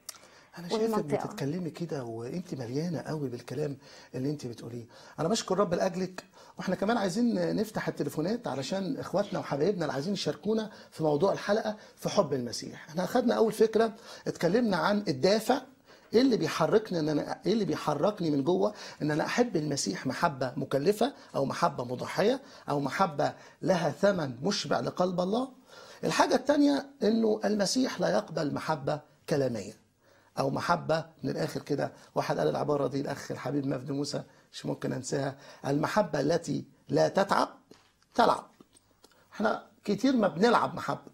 انا شايفك والمنطقة. بتتكلمي كده وانت مليانه قوي بالكلام اللي انت بتقوليه انا بشكر رب لاجلك واحنا كمان عايزين نفتح التليفونات علشان اخواتنا وحبايبنا اللي عايزين يشاركونا في موضوع الحلقه في حب المسيح احنا اخذنا اول فكره اتكلمنا عن الدافع ايه اللي بيحركني ان انا ايه اللي بيحركني من جوه ان انا احب المسيح محبه مكلفه او محبه مضحيه او محبه لها ثمن مشبع لقلب الله الحاجه الثانيه انه المسيح لا يقبل محبه كلاميه او محبه من الاخر كده واحد قال العباره دي الاخ الحبيب مجدي موسى مش ممكن انساها المحبه التي لا تتعب تلعب احنا كتير ما بنلعب محبه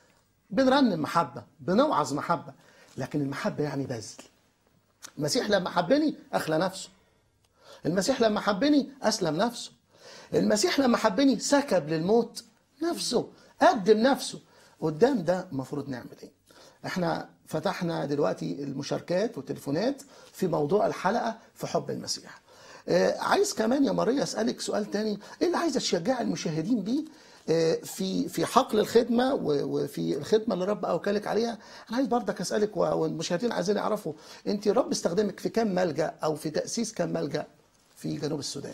بنرنم محبه بنوعظ محبه لكن المحبه يعني بذل المسيح لما حبني اخلى نفسه المسيح لما حبني اسلم نفسه المسيح لما حبني سكب للموت نفسه قدم نفسه قدام ده المفروض نعمل ايه احنا فتحنا دلوقتي المشاركات والتليفونات في موضوع الحلقه في حب المسيح آه عايز كمان يا ماريا اسالك سؤال تاني ايه اللي عايزه تشجع المشاهدين بيه آه، في في حقل الخدمه و- وفي الخدمه اللي رب اوكلك عليها انا عايز برضك اسالك و- والمشاهدين عايزين يعرفوا انت رب استخدمك في كام ملجا او في تاسيس كام ملجا في جنوب السودان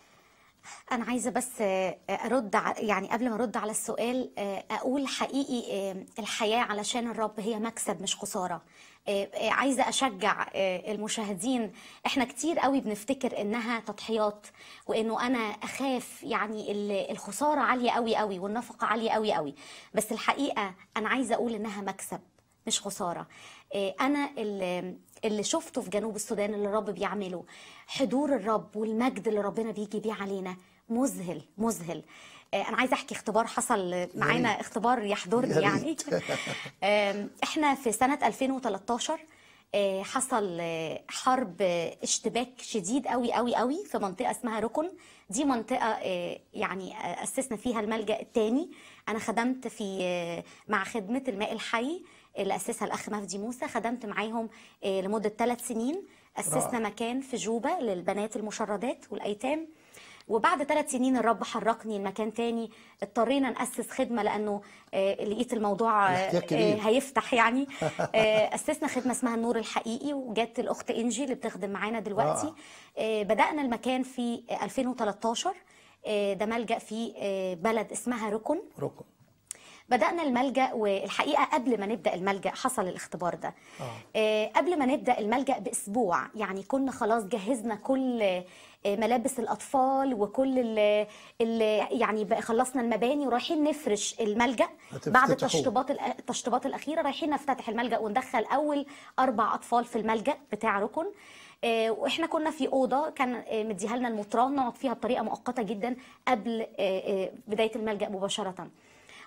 انا عايزه بس آه، ارد ع- يعني قبل ما ارد على السؤال آه، اقول حقيقي آه، الحياه علشان الرب هي مكسب مش خساره آه، آه، عايزه اشجع آه، المشاهدين احنا كتير قوي بنفتكر انها تضحيات وانه انا اخاف يعني ال- الخساره عاليه قوي قوي والنفقه عاليه قوي قوي بس الحقيقه انا عايزه اقول انها مكسب مش خساره آه، انا اللي اللي شفته في جنوب السودان اللي الرب بيعمله حضور الرب والمجد اللي ربنا بيجي بيه علينا مذهل مذهل آه، انا عايزه احكي اختبار حصل معانا ريت. اختبار يحضرني يا يعني ريت. آم، احنا في سنه 2013 آه، حصل آه، حرب آه، اشتباك شديد قوي قوي قوي في منطقه اسمها ركن دي منطقه آه، يعني آه، اسسنا فيها الملجا الثاني انا خدمت في آه، مع خدمه الماء الحي اللي اسسها الاخ مفدي موسى خدمت معاهم آه، لمده ثلاث سنين اسسنا رائع. مكان في جوبا للبنات المشردات والايتام وبعد ثلاث سنين الرب حركني لمكان تاني اضطرينا نأسس خدمة لأنه آه، لقيت الموضوع آه، الاحتياج كبير. آه، هيفتح يعني آه، أسسنا خدمة اسمها النور الحقيقي وجت الأخت إنجي اللي بتخدم معانا دلوقتي رائع. آه، بدأنا المكان في آه، 2013 آه، ده ملجأ في آه، بلد اسمها ركن ركن بدأنا الملجأ والحقيقة قبل ما نبدأ الملجأ حصل الاختبار ده آه. آه، قبل ما نبدأ الملجأ بأسبوع يعني كنا خلاص جهزنا كل آه، ملابس الأطفال وكل ال ال يعني بقى خلصنا المباني ورايحين نفرش الملجأ هتفتتحوه. بعد التشطيبات الأ- التشطيبات الأخيرة رايحين نفتتح الملجأ وندخل أول أربع أطفال في الملجأ بتاع ركن آه، واحنا كنا في اوضه كان آه، مديها لنا المطران نقعد فيها بطريقه مؤقته جدا قبل آه، آه، بدايه الملجا مباشره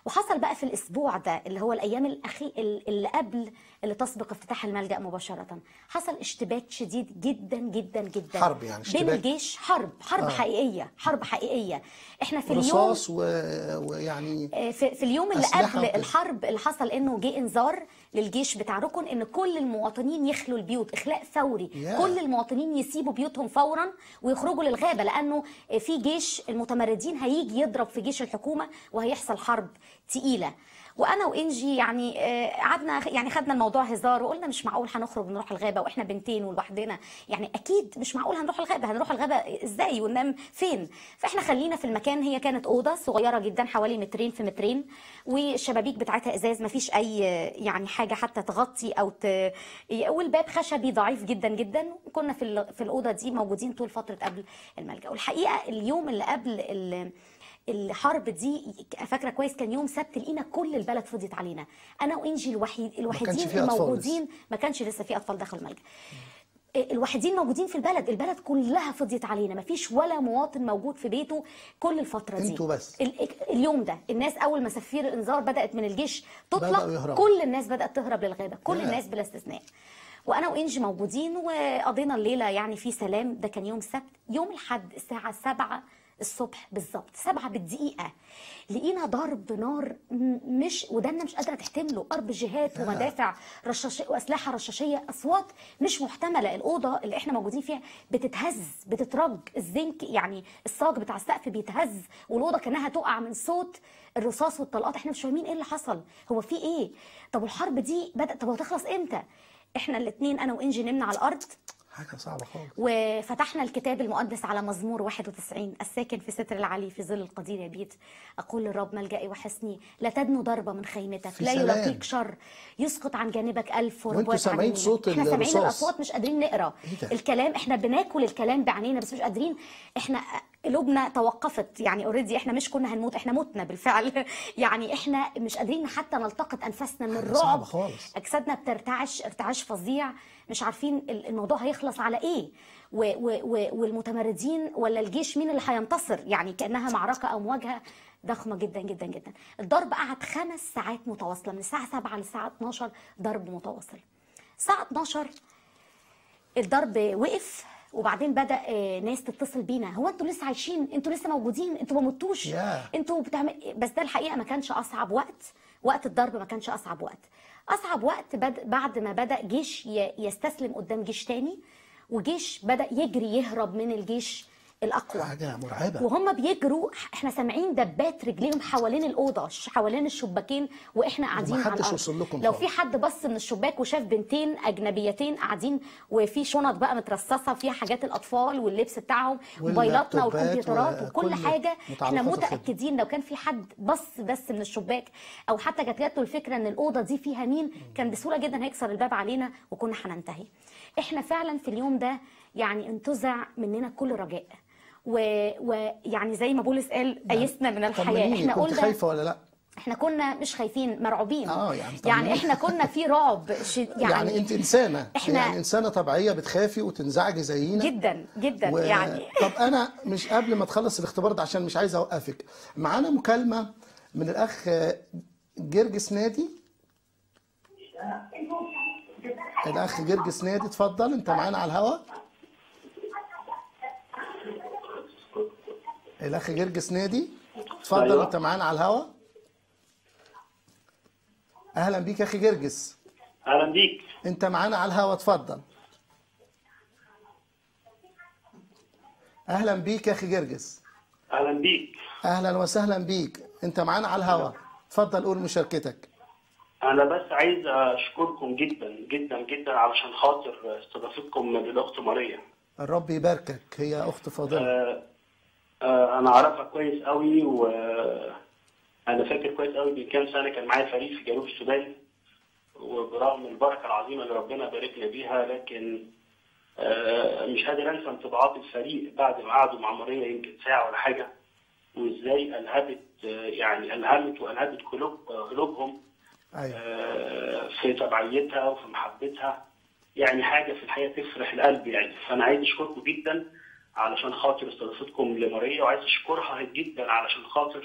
وحصل بقى في الاسبوع ده اللي هو الايام الاخي اللي قبل اللي تسبق افتتاح الملجا مباشره حصل اشتباك شديد جدا جدا جدا حرب يعني بين اشتباك. الجيش حرب حرب آه. آه. حقيقيه حرب حقيقيه احنا في اليوم رصاص و... ويعني آه، في, في اليوم اللي أسلحة قبل وكده. الحرب اللي حصل انه جه انذار للجيش بتاع ركن ان كل المواطنين يخلوا البيوت اخلاء فوري ياه. كل المواطنين يسيبوا بيوتهم فورا ويخرجوا للغابه لانه في جيش المتمردين هيجي يضرب في جيش الحكومه وهيحصل حرب تقيله وانا وانجي يعني آه، قعدنا يعني خدنا الموضوع هزار وقلنا مش معقول هنخرج نروح الغابه واحنا بنتين ولوحدنا يعني اكيد مش معقول هنروح الغابه هنروح الغابه ازاي وننام فين فاحنا خلينا في المكان هي كانت اوضه صغيره جدا حوالي مترين في مترين والشبابيك بتاعتها ازاز ما فيش اي يعني حاجه حتى تغطي او ت... والباب خشبي ضعيف جدا جدا وكنا في ال- في الاوضه دي موجودين طول فتره قبل الملجا والحقيقه اليوم اللي قبل ال... الحرب دي فاكره كويس كان يوم سبت لقينا كل البلد فضيت علينا انا وانجي الوحيد الوحيدين فيه أطفال الموجودين ما كانش لسه في اطفال دخلوا الملجا الوحيدين موجودين في البلد البلد كلها فضيت علينا ما فيش ولا مواطن موجود في بيته كل الفتره دي انتوا بس. ال- اليوم ده الناس اول ما سفير الانذار بدات من الجيش بدأوا تطلق يهربوا. كل الناس بدات تهرب للغابه كل ياه. الناس بلا استثناء وانا وانجي موجودين وقضينا الليله يعني في سلام ده كان يوم سبت يوم الاحد الساعه 7 الصبح بالظبط سبعة بالدقيقة لقينا ضرب نار م- مش ودنا مش قادرة تحتمله ضرب جهات ومدافع رشاشية وأسلحة رشاشية أصوات مش محتملة الأوضة اللي احنا موجودين فيها بتتهز بتترج الزنك يعني الصاج بتاع السقف بيتهز والأوضة كأنها تقع من صوت الرصاص والطلقات احنا مش فاهمين ايه اللي حصل هو في ايه طب الحرب دي بدأت طب هتخلص امتى احنا الاثنين انا وانجي نمنا على الارض حاجه صعبه خالص وفتحنا الكتاب المقدس على مزمور 91 الساكن في ستر العلي في ظل القدير يبيت أقول للرب ملجئي وحصني لا تدنو ضربة من خيمتك في لا سلام. يلاقيك شر يسقط عن جانبك ألف وانتوا وربوات عن سامعين يمينك صوت احنا سامعين الرصاص. الأصوات مش قادرين نقرا إيه ده؟ الكلام احنا بناكل الكلام بعينينا بس مش قادرين احنا قلوبنا توقفت يعني اوريدي احنا مش كنا هنموت احنا متنا بالفعل يعني احنا مش قادرين حتى نلتقط انفاسنا من حاجة صعبة الرعب خالص. اجسادنا بترتعش ارتعاش فظيع مش عارفين ال- الموضوع هيخلص على ايه و و و والمتمردين ولا الجيش مين اللي هينتصر يعني كانها معركه او مواجهه ضخمه جدا جدا جدا الضرب قعد خمس ساعات متواصله من الساعه 7 للساعه 12 ضرب متواصل الساعه 12 الضرب وقف وبعدين بدا آه، ناس تتصل بينا هو انتوا لسه عايشين انتوا لسه موجودين انتوا ما متوش ياه. انتوا بتعمل بس ده الحقيقه ما كانش اصعب وقت وقت الضرب ما كانش اصعب وقت اصعب وقت بد... بعد ما بدا جيش ي... يستسلم قدام جيش تاني وجيش بدا يجري يهرب من الجيش الاقوى حاجه مرعبه وهم بيجروا احنا سامعين دبات رجليهم حوالين الاوضه ش- حوالين الشباكين واحنا قاعدين على ومحدش الارض وصل لكم لو خالص. في حد بص من الشباك وشاف بنتين اجنبيتين قاعدين وفي شنط بقى مترصصه فيها حاجات الاطفال واللبس بتاعهم موبايلاتنا واللابتوبات والكمبيوترات وكل وكل حاجه احنا متعلقات الخدمة. متاكدين لو كان في حد بص بس من الشباك او حتى جات له الفكره ان الاوضه دي فيها مين كان بسهوله جدا هيكسر الباب علينا وكنا هننتهي احنا فعلا في اليوم ده يعني انتزع مننا كل رجاء و- ويعني زي ما بولس قال ايسنا من الحياه طمنيني احنا كنت قلنا خايفه ولا لا احنا كنا مش خايفين مرعوبين آه، يعني يعني طمنيني. احنا كنا في رعب ش... يعني, يعني, يعني انت انسانه إحنا- يعني انسانه طبيعيه بتخافي وتنزعجي زينا جدا جدا و... يعني طب انا مش قبل ما تخلص الاختبار ده عشان مش عايز اوقفك معانا مكالمه من الاخ جرجس نادي الاخ جرجس نادي اتفضل انت معانا على الهوا الاخ جرجس نادي اتفضل أيوة. انت معانا على الهوا اهلا بيك يا اخي جرجس اهلا بيك انت معانا على الهوا اتفضل اهلا بيك يا اخي جرجس اهلا بيك اهلا وسهلا بيك انت معانا على الهوا اتفضل قول مشاركتك انا بس عايز اشكركم جدا جدا جدا علشان خاطر استضافتكم للاخت ماريا الرب يباركك هي اخت فاضله آه، آه، انا اعرفها كويس قوي وانا فاكر كويس قوي من كام سنه كان معايا فريق في جنوب السودان وبرغم البركه العظيمه اللي ربنا باركنا بيها لكن آه، مش قادر انسى انطباعات الفريق بعد ما قعدوا مع ماريا يمكن ساعه ولا حاجه وازاي الهبت آه، يعني الهمت والهبت قلوب قلوبهم ايوه آه، في تبعيتها وفي محبتها يعني حاجه في الحقيقه تفرح القلب يعني فانا عايز اشكركم جدا علشان خاطر استضافتكم لماريا وعايز اشكرها جدا علشان خاطر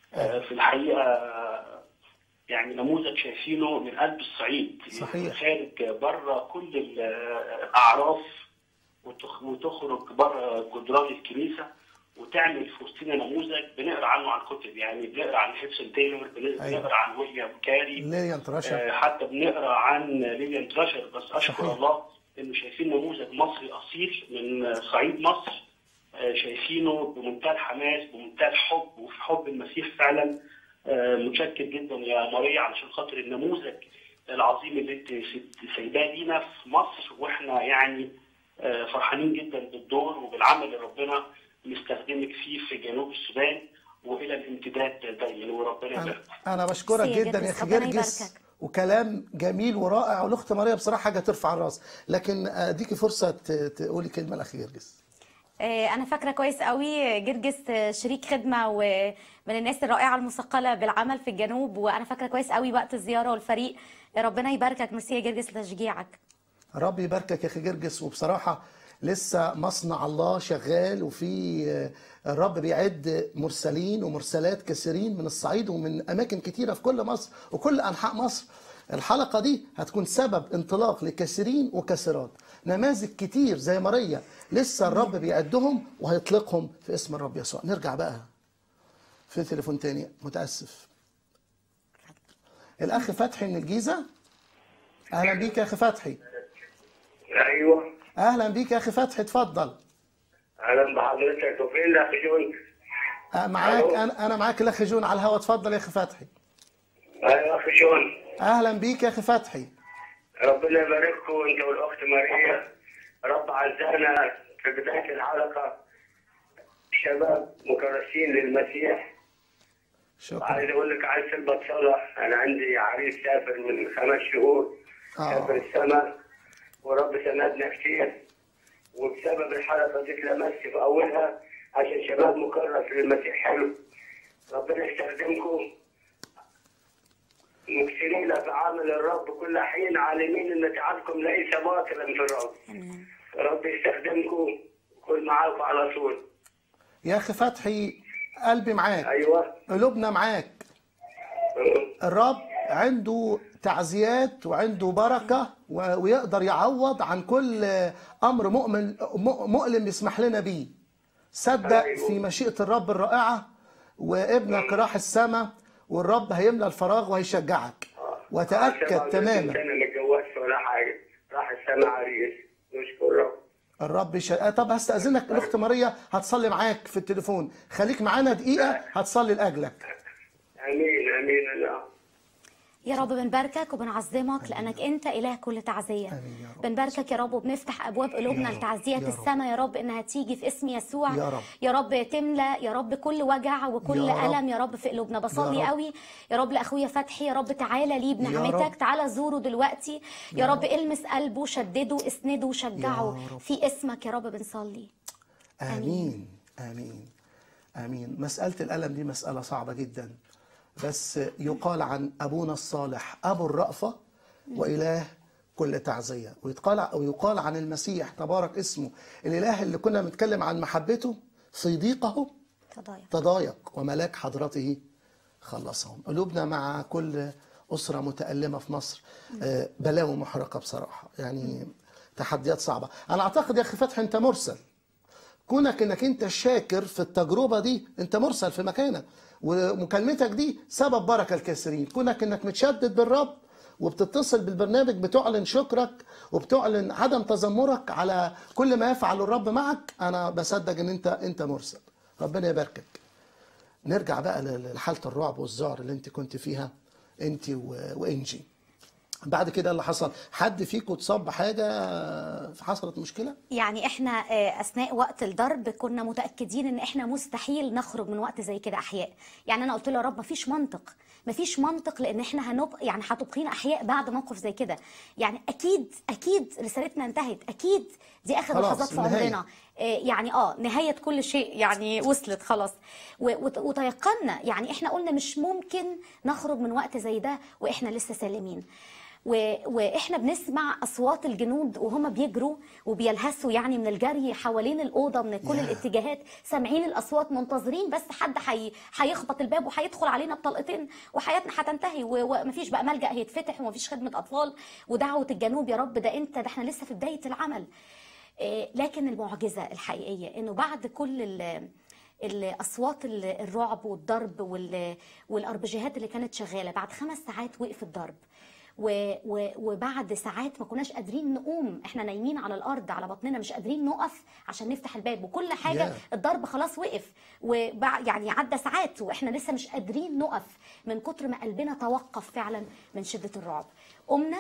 آه، في الحقيقه آه، يعني نموذج شايفينه من قلب الصعيد صحيح. خارج بره كل الاعراف وتخ- وتخرج بره جدران الكنيسه وتعمل في وسطنا نموذج بنقرا عنه عن كتب يعني بنقرا عن هيبسون تايلور بن- أيوة. بنقرا عن ويليام كاري ليان تراشر آه، حتى بنقرا عن ليليان تراشر بس اشكر صحيح. الله انه شايفين نموذج مصري اصيل من صعيد مصر آه، شايفينه بمنتهى الحماس بمنتهى الحب وفي حب المسيح فعلا آه، متشكر جدا يا ماريا علشان خاطر النموذج العظيم اللي انت س- سايباه لينا في مصر واحنا يعني آه، فرحانين جدا بالدور وبالعمل اللي ربنا مستخدمك فيه في جنوب السودان والى الامتداد دايما وربنا أنا, يبارك أنا بشكرك ميرسي يا جدا يا جرجس، أخي ربنا جرجس يباركك. وكلام جميل ورائع والأخت ماريا بصراحة حاجة ترفع الراس لكن أديكي فرصة ت- تقولي كلمة لأخي جرجس آه، انا فاكره كويس قوي جرجس آه، شريك خدمه ومن الناس الرائعه المثقله بالعمل في الجنوب وانا فاكره كويس قوي وقت الزياره والفريق ربنا يباركك ميرسي يا جرجس لتشجيعك ربي يباركك يا اخي جرجس وبصراحه لسه مصنع الله شغال وفي آه، الرب بيعد مرسلين ومرسلات كثيرين من الصعيد ومن اماكن كتيره في كل مصر وكل انحاء مصر الحلقه دي هتكون سبب انطلاق لكثيرين وكثيرات نماذج كتير زي ماريا لسه الرب بيعدهم وهيطلقهم في اسم الرب يسوع نرجع بقى في تليفون تاني متاسف الاخ فتحي من الجيزه اهلا بيك يا اخي فتحي ايوه اهلا بيك يا اخي فتحي اتفضل اهلا بحضرتك وفين الاخ جون؟ أه، معاك ألو. انا انا معاك الاخ جون على الهواء اتفضل يا اخي فتحي ايوه اخ جون اهلا بيك يا اخي فتحي ربنا يبارككم انت والاخت ماريا رب عزانا في بدايه الحلقه شباب مكرسين للمسيح شكرا عايز اقول لك عايز تلبس صلاه انا عندي عريس سافر من خمس شهور آه. سافر السماء ورب سندنا كتير وبسبب الحلقه دي اتلمست في اولها عشان شباب مكرس للمسيح حلو ربنا يستخدمكم مكسرين في عمل الرب كل حين عالمين ان تعبكم ليس باطلا في الرب امين رب يستخدمكم كل معاكم على طول يا اخي فتحي قلبي معاك ايوه قلوبنا معاك الرب عنده تعزيات وعنده بركة و- ويقدر يعوض عن كل أمر مؤمن م- مؤلم يسمح لنا بيه صدق أيوه. في مشيئة الرب الرائعة وابنك راح السماء والرب هيملى الفراغ وهيشجعك وتأكد تماما انا ما اتجوزت ولا حاجه راح السماء عريس نشكر رب الرب يش... آه، طب هستأذنك الأخت ماريا هتصلي معاك في التليفون خليك معانا دقيقة هتصلي لأجلك امين امين انا يا رب بنباركك وبنعظمك لانك انت اله كل تعزيه آمين يا رب. بنباركك يا رب وبنفتح ابواب قلوبنا يا رب. لتعزيه يا رب. السماء يا رب انها تيجي في اسم يسوع يا رب. يا رب تملى يا رب كل وجع وكل يا رب. الم يا رب في قلوبنا بصلي يا رب. قوي يا رب لاخويا فتحي يا رب تعالى ليه رب. بنعمتك تعالى زوره دلوقتي يا رب المس قلبه شدده اسنده شجعه يا رب. في اسمك يا رب بنصلي آمين آمين آمين مسألة الألم دي مسألة صعبة جدا بس يقال عن أبونا الصالح أبو الرأفة وإله كل تعزية ويتقال أو يقال عن المسيح تبارك اسمه الإله اللي كنا بنتكلم عن محبته في ضيقه تضايق تضايق وملاك حضرته خلصهم قلوبنا مع كل أسرة متألمة في مصر آه، بلاوي محرقة بصراحة يعني تحديات صعبة أنا أعتقد يا أخي فتحي أنت مرسل كونك انك انت شاكر في التجربه دي انت مرسل في مكانك ومكالمتك دي سبب بركه الكثيرين كونك انك متشدد بالرب وبتتصل بالبرنامج بتعلن شكرك وبتعلن عدم تذمرك على كل ما يفعل الرب معك انا بصدق ان انت انت مرسل ربنا يباركك نرجع بقى ل- لحاله الرعب والذعر اللي انت كنت فيها انت و- وانجي بعد كده اللي حصل حد فيكم اتصاب بحاجه حصلت مشكله يعني احنا آه، اثناء وقت الضرب كنا متاكدين ان احنا مستحيل نخرج من وقت زي كده احياء يعني انا قلت له يا رب مفيش منطق مفيش منطق لان احنا هنبقى يعني هتبقينا احياء بعد موقف زي كده يعني اكيد اكيد رسالتنا انتهت اكيد دي اخر خلاص، لحظات في النهاية. عمرنا آه، يعني اه نهايه كل شيء يعني وصلت خلاص و- وت- وتيقنا يعني احنا قلنا مش ممكن نخرج من وقت زي ده واحنا لسه سالمين و... واحنا بنسمع اصوات الجنود وهم بيجروا وبيلهسوا يعني من الجري حوالين الاوضه من كل ياه. الاتجاهات سامعين الاصوات منتظرين بس حد حي... هيخبط الباب وهيدخل علينا بطلقتين وحياتنا هتنتهي و... ومفيش بقى ملجا هيتفتح ومفيش خدمه اطفال ودعوه الجنوب يا رب ده انت ده احنا لسه في بدايه العمل إيه، لكن المعجزه الحقيقيه انه بعد كل ال... الاصوات ال- الرعب والضرب وال- والاربجيهات اللي كانت شغاله بعد خمس ساعات وقف الضرب و و وبعد ساعات ما كناش قادرين نقوم احنا نايمين على الارض على بطننا مش قادرين نقف عشان نفتح الباب وكل حاجه Yeah. الضرب خلاص وقف وبع يعني عدى ساعات واحنا لسه مش قادرين نقف من كتر ما قلبنا توقف فعلا من شده الرعب قمنا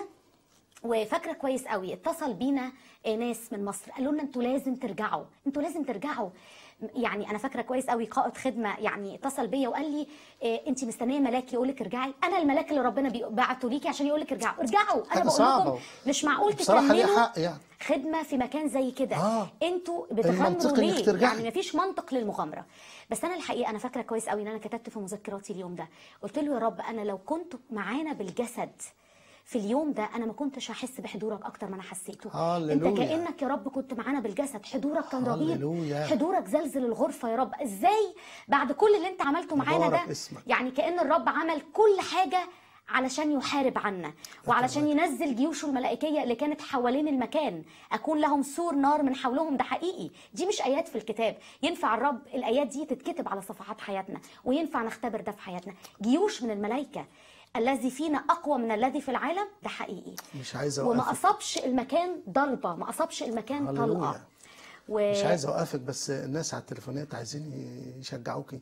وفاكره كويس قوي اتصل بينا ناس من مصر قالوا لنا انتوا لازم ترجعوا انتوا لازم ترجعوا يعني انا فاكره كويس قوي قائد خدمه يعني اتصل بيا وقال لي إيه انت مستنيه ملاك يقول لك ارجعي انا الملاك اللي ربنا بي- بعته ليكي عشان يقول لك ارجعوا ارجعوا انا حاجة بقول صعبة. لكم مش معقول بصراحة ليها تكملوا حق يعني. خدمه في مكان زي كده آه. انتوا المنطقي بتغامروا إنك ليه ترجعي. يعني مفيش منطق للمغامره بس انا الحقيقه انا فاكره كويس قوي ان انا كتبت في مذكراتي اليوم ده قلت له يا رب انا لو كنت معانا بالجسد في اليوم ده انا ما كنتش هحس بحضورك اكتر ما انا حسيته انت هللويا. كانك يا رب كنت معانا بالجسد حضورك كان رهيب هللويا. حضورك زلزل الغرفه يا رب ازاي بعد كل اللي انت عملته معانا مبارك ده اسمك. يعني كان الرب عمل كل حاجه علشان يحارب عنا وعلشان ينزل جيوشه الملائكيه اللي كانت حوالين المكان اكون لهم سور نار من حولهم ده حقيقي دي مش ايات في الكتاب ينفع الرب الايات دي تتكتب على صفحات حياتنا وينفع نختبر ده في حياتنا جيوش من الملائكه الذي فينا اقوى من الذي في العالم ده حقيقي مش عايز وما اوقفك اصابش المكان ضربه ما اصابش المكان هللويا. طلقه و... مش عايز اوقفك بس الناس على التليفونات عايزين يشجعوكي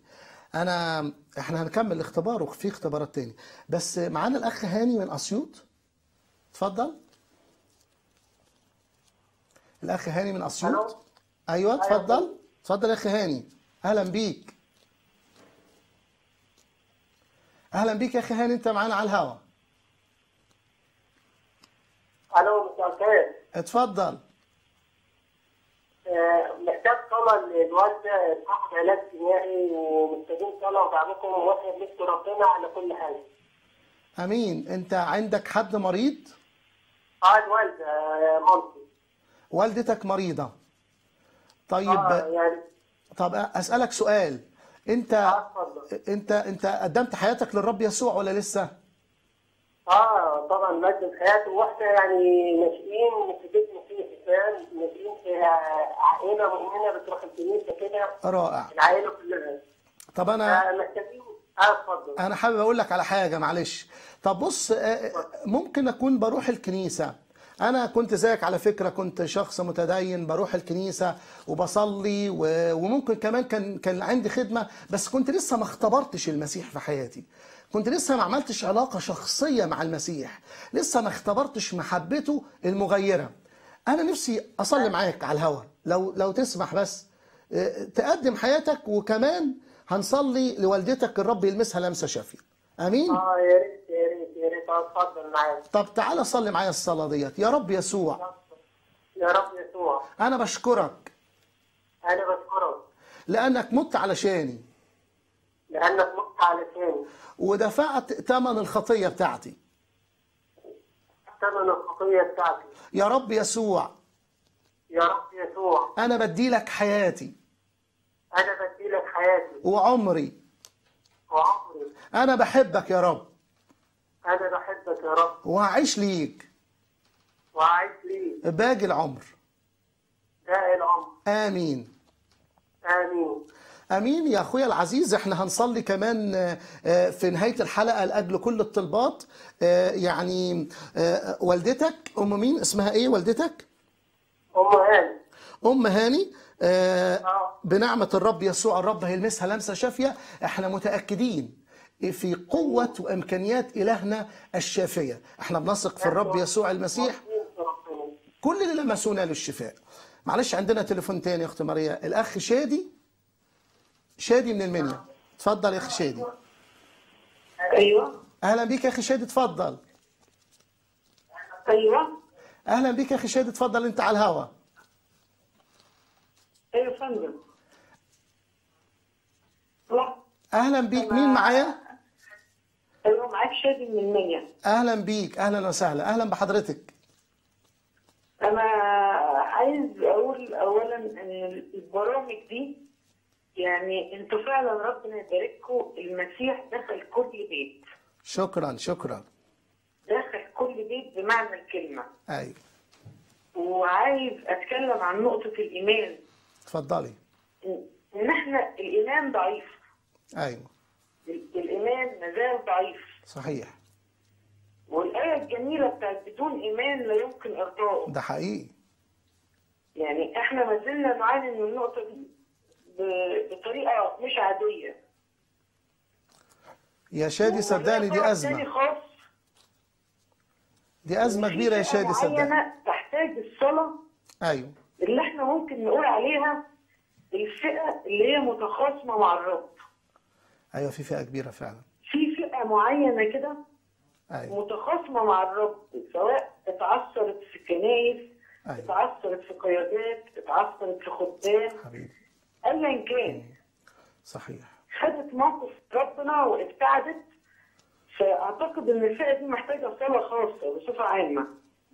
انا احنا هنكمل الاختبار وفي اختبارات تاني بس معانا الاخ هاني من اسيوط اتفضل الاخ هاني من اسيوط ألو. ايوه اتفضل اتفضل يا اخ هاني اهلا بيك اهلا بيك يا اخي هاني انت معانا على الهوا الو مساء الخير اتفضل آه، محتاج صلاة للوالدة بتاخد علاج كيميائي ومحتاجين صلاة ودعمكم واحنا بنشكر ربنا على كل حاجة. امين انت عندك حد مريض اه الوالدة آه، مامتي. والدتك مريضة طيب اه يعني طب اسالك سؤال انت اه اتفضل. انت انت قدمت حياتك للرب يسوع ولا لسه اه طبعا مجد حياته واحنا يعني ناشئين في بيت مسيح الان ناشئين في عائلة مؤمنة بتروح الكنيسة كده رائع العائلة كلها. طب انا آه، محتاجين اه اتفضل. انا حابب اقول لك على حاجه معلش طب بص آه، ممكن اكون بروح الكنيسه انا كنت زيك على فكره كنت شخص متدين بروح الكنيسه وبصلي و- وممكن كمان كان كان عندي خدمه بس كنت لسه ما اختبرتش المسيح في حياتي كنت لسه ما عملتش علاقه شخصيه مع المسيح لسه ما اختبرتش محبته المغيره انا نفسي اصلي معاك على الهوا لو لو تسمح بس آه، تقدم حياتك وكمان هنصلي لوالدتك الرب يلمسها لمسه شافيه امين اه يا ريت يا ريت يا ريت آه، اتفضل معايا. طب تعالى صلي معايا الصلاه ديت يا رب يسوع يا رب يسوع انا بشكرك انا بشكرك لانك مت علشاني لانك مت علشاني. ودفعت ثمن الخطيه بتاعتي ثمن الخطية بتاعتي يا رب يسوع يا رب يسوع انا بديلك حياتي أنا بديلك حياتي وعمري وعمري انا بحبك يا رب أنا بحبك يا رب وهعيش ليك وأعيش لي باقي العمر باقي العمر امين آمين امين يا اخويا العزيز احنا هنصلي كمان آه، آه، في نهايه الحلقه لاجل كل الطلبات آه، يعني آه، والدتك ام مين اسمها ايه والدتك أم هاني ام هاني آه، آه. بنعمه الرب يسوع الرب هيلمسها لمسه شافيه احنا متاكدين في قوه وامكانيات الهنا الشافيه احنا بنثق في الرب يسوع المسيح واثقين في ربنا. كل اللي لمسونا للشفاء معلش عندنا تليفون تاني يا اخت ماريا الاخ شادي شادي من المنيا اتفضل يا اخي شادي أيوه اهلا بيك يا اخي شادي اتفضل أيوه اهلا بيك يا اخي شادي اتفضل انت على الهوا أيوه فندم اهلا بيك مين معايا أيوه معاك معاك شادي من المنيا اهلا بيك اهلا وسهلا اهلا بحضرتك انا عايز اقول اولا ان البرامج دي يعني انتوا فعلا ربنا يبارككم المسيح دخل كل بيت شكرا شكرا دخل كل بيت بمعنى الكلمه ايوه وعايز اتكلم عن نقطه الايمان اتفضلي ان إن احنا الايمان ضعيف ايوه الايمان مازال ضعيف صحيح والايه الجميله بتاعت بدون ايمان لا يمكن ارضائه ده حقيقي يعني احنا ما زلنا نعاني من النقطه دي ب- بطريقه مش عاديه يا شادي صدقني دي وموضوع تاني ازمه خاص دي ازمه في كبيره يا فئة شادي صدقني معينة تحتاج الصلاه ايوه اللي احنا ممكن نقول عليها الفئه اللي هي متخاصمه مع الرب ايوه في فئه كبيره فعلا في فئه معينه كده ايوه متخاصمه مع الرب سواء اتعثرت في كنايس ايوه اتعثرت في قيادات اتعثرت في خدام حبيبي ايا كان صحيح خدت موقف ربنا وابتعدت فاعتقد ان الفئه دي محتاجه صلاه خاصه بصفه عامه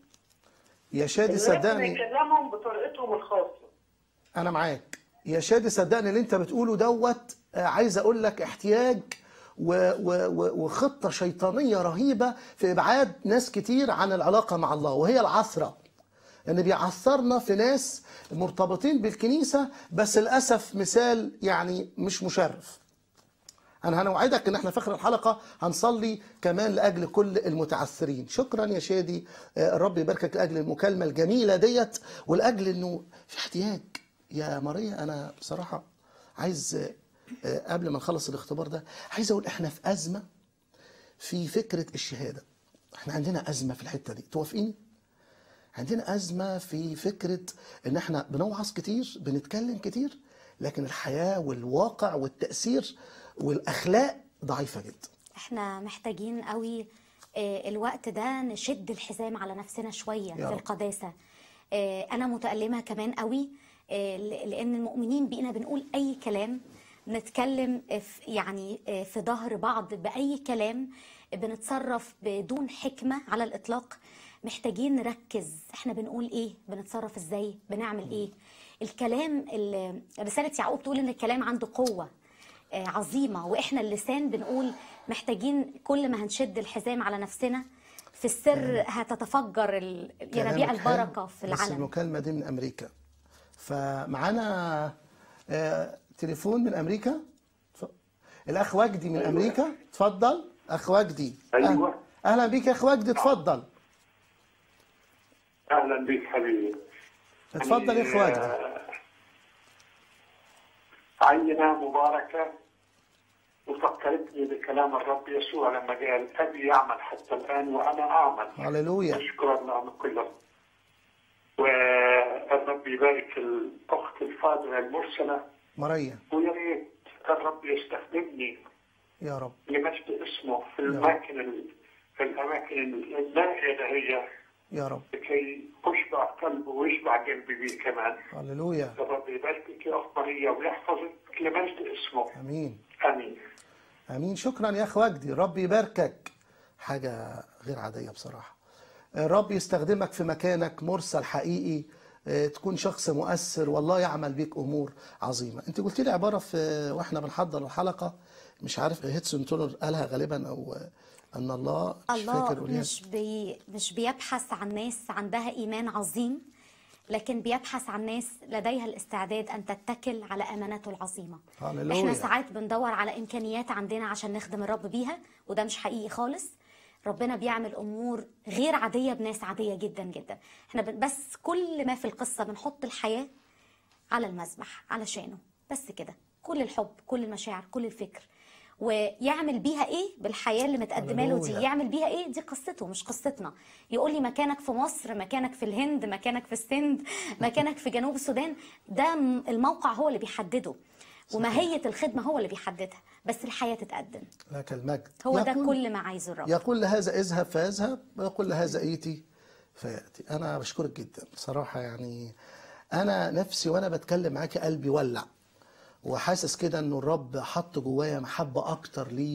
يا شادي إن ربنا صدقني يكلمهم بطريقتهم الخاصه انا معاك يا شادي صدقني اللي انت بتقوله دوت آه، عايز اقول لك احتياج و و و وخطه شيطانيه رهيبه في ابعاد ناس كتير عن العلاقه مع الله وهي العثره ان بيعثرنا في ناس مرتبطين بالكنيسه بس للاسف مثال يعني مش مشرف انا هنوعدك ان احنا في اخر الحلقه هنصلي كمان لاجل كل المتعثرين شكرا يا شادي آه، الرب يباركك لاجل المكالمه الجميله ديت ولاجل انه في احتياج يا ماريا انا بصراحه عايز آه، آه، قبل ما نخلص الاختبار ده عايز اقول احنا في ازمه في فكره الشهاده احنا عندنا ازمه في الحته دي توافقيني عندنا أزمة في فكرة إن إحنا بنوعظ كتير بنتكلم كتير لكن الحياة والواقع والتأثير والأخلاق ضعيفة جدا احنا محتاجين قوي آه، الوقت ده نشد الحزام على نفسنا شوية يا في رب. القداسة آه، أنا متألمة كمان قوي آه، ل- لأن المؤمنين بقينا بنقول أي كلام نتكلم في يعني آه، في ظهر بعض بأي كلام بنتصرف بدون حكمة على الإطلاق محتاجين نركز احنا بنقول ايه بنتصرف ازاي بنعمل ايه الكلام ال- رسالة يعقوب تقول ان الكلام عنده قوة آه، عظيمة وإحنا اللسان بنقول محتاجين كل ما هنشد الحزام على نفسنا في السر هتتفجر ال- ينابيع كلامك حلو، البركة في بس العالم المكالمة دي من أمريكا فمعانا آه، تليفون من أمريكا ف- الأخ وجدي من أمريكا اتفضل أخ وجدي أيوة. أهلا- أهلا بيك يا أخ وجدي اتفضل اهلا بك حبيبي اتفضل يا أخ وجدي آه، عينة مباركة وفكرتني بكلام الرب يسوع لما قال أبي يعمل حتى الآن وأنا أعمل هللويا أشكر الله من كل رب. والرب يبارك الأخت الفاضلة المرسلة ماريا ويا ريت الرب يستخدمني يا رب لمجد اسمه في الأماكن ال- في الأماكن النائية هي يا رب لكي أشبع قلبه ويشبع قلبي بيه كمان هللويا الرب يباركك يا أخت ماريا ويحفظك لمجد اسمه امين آمين امين شكرا يا اخ وجدي رب يباركك حاجه غير عاديه بصراحه الرب يستخدمك في مكانك مرسل حقيقي آه، تكون شخص مؤثر والله يعمل بيك امور عظيمه انت قلت لي عباره في واحنا بنحضر الحلقه مش عارف هيدسون تونر قالها غالبا او آه، ان الله مش الله فاكر قوليها. مش بي مش بيبحث عن ناس عندها إيمان عظيم لكن بيبحث عن ناس لديها الاستعداد أن تتكل على أمانته العظيمة هللويا. احنا ساعات بندور على إمكانيات عندنا عشان نخدم الرب بيها وده مش حقيقي خالص ربنا بيعمل امور غير عاديه بناس عاديه جدا جدا احنا بن- بس كل ما في القصه بنحط الحياه على المذبح علشانه بس كده كل الحب كل المشاعر كل الفكر ويعمل بيها ايه بالحياه اللي متقدمه له دي هللويا. يعمل بيها ايه دي قصته مش قصتنا يقول لي مكانك في مصر مكانك في الهند مكانك في السند مكانك في جنوب السودان ده م- الموقع هو اللي بيحدده وماهيه الخدمه هو اللي بيحددها بس الحياه تتقدم لك المجد هو ده يقول- كل ما عايزه الرب يقول لهذا اذهب فيذهب ويقول لهذا ايتي فياتي انا بشكرك جدا بصراحه يعني انا نفسي وانا بتكلم معاكي قلبي ولع وحاسس كده انه الرب حط جوايا محبه اكتر ليه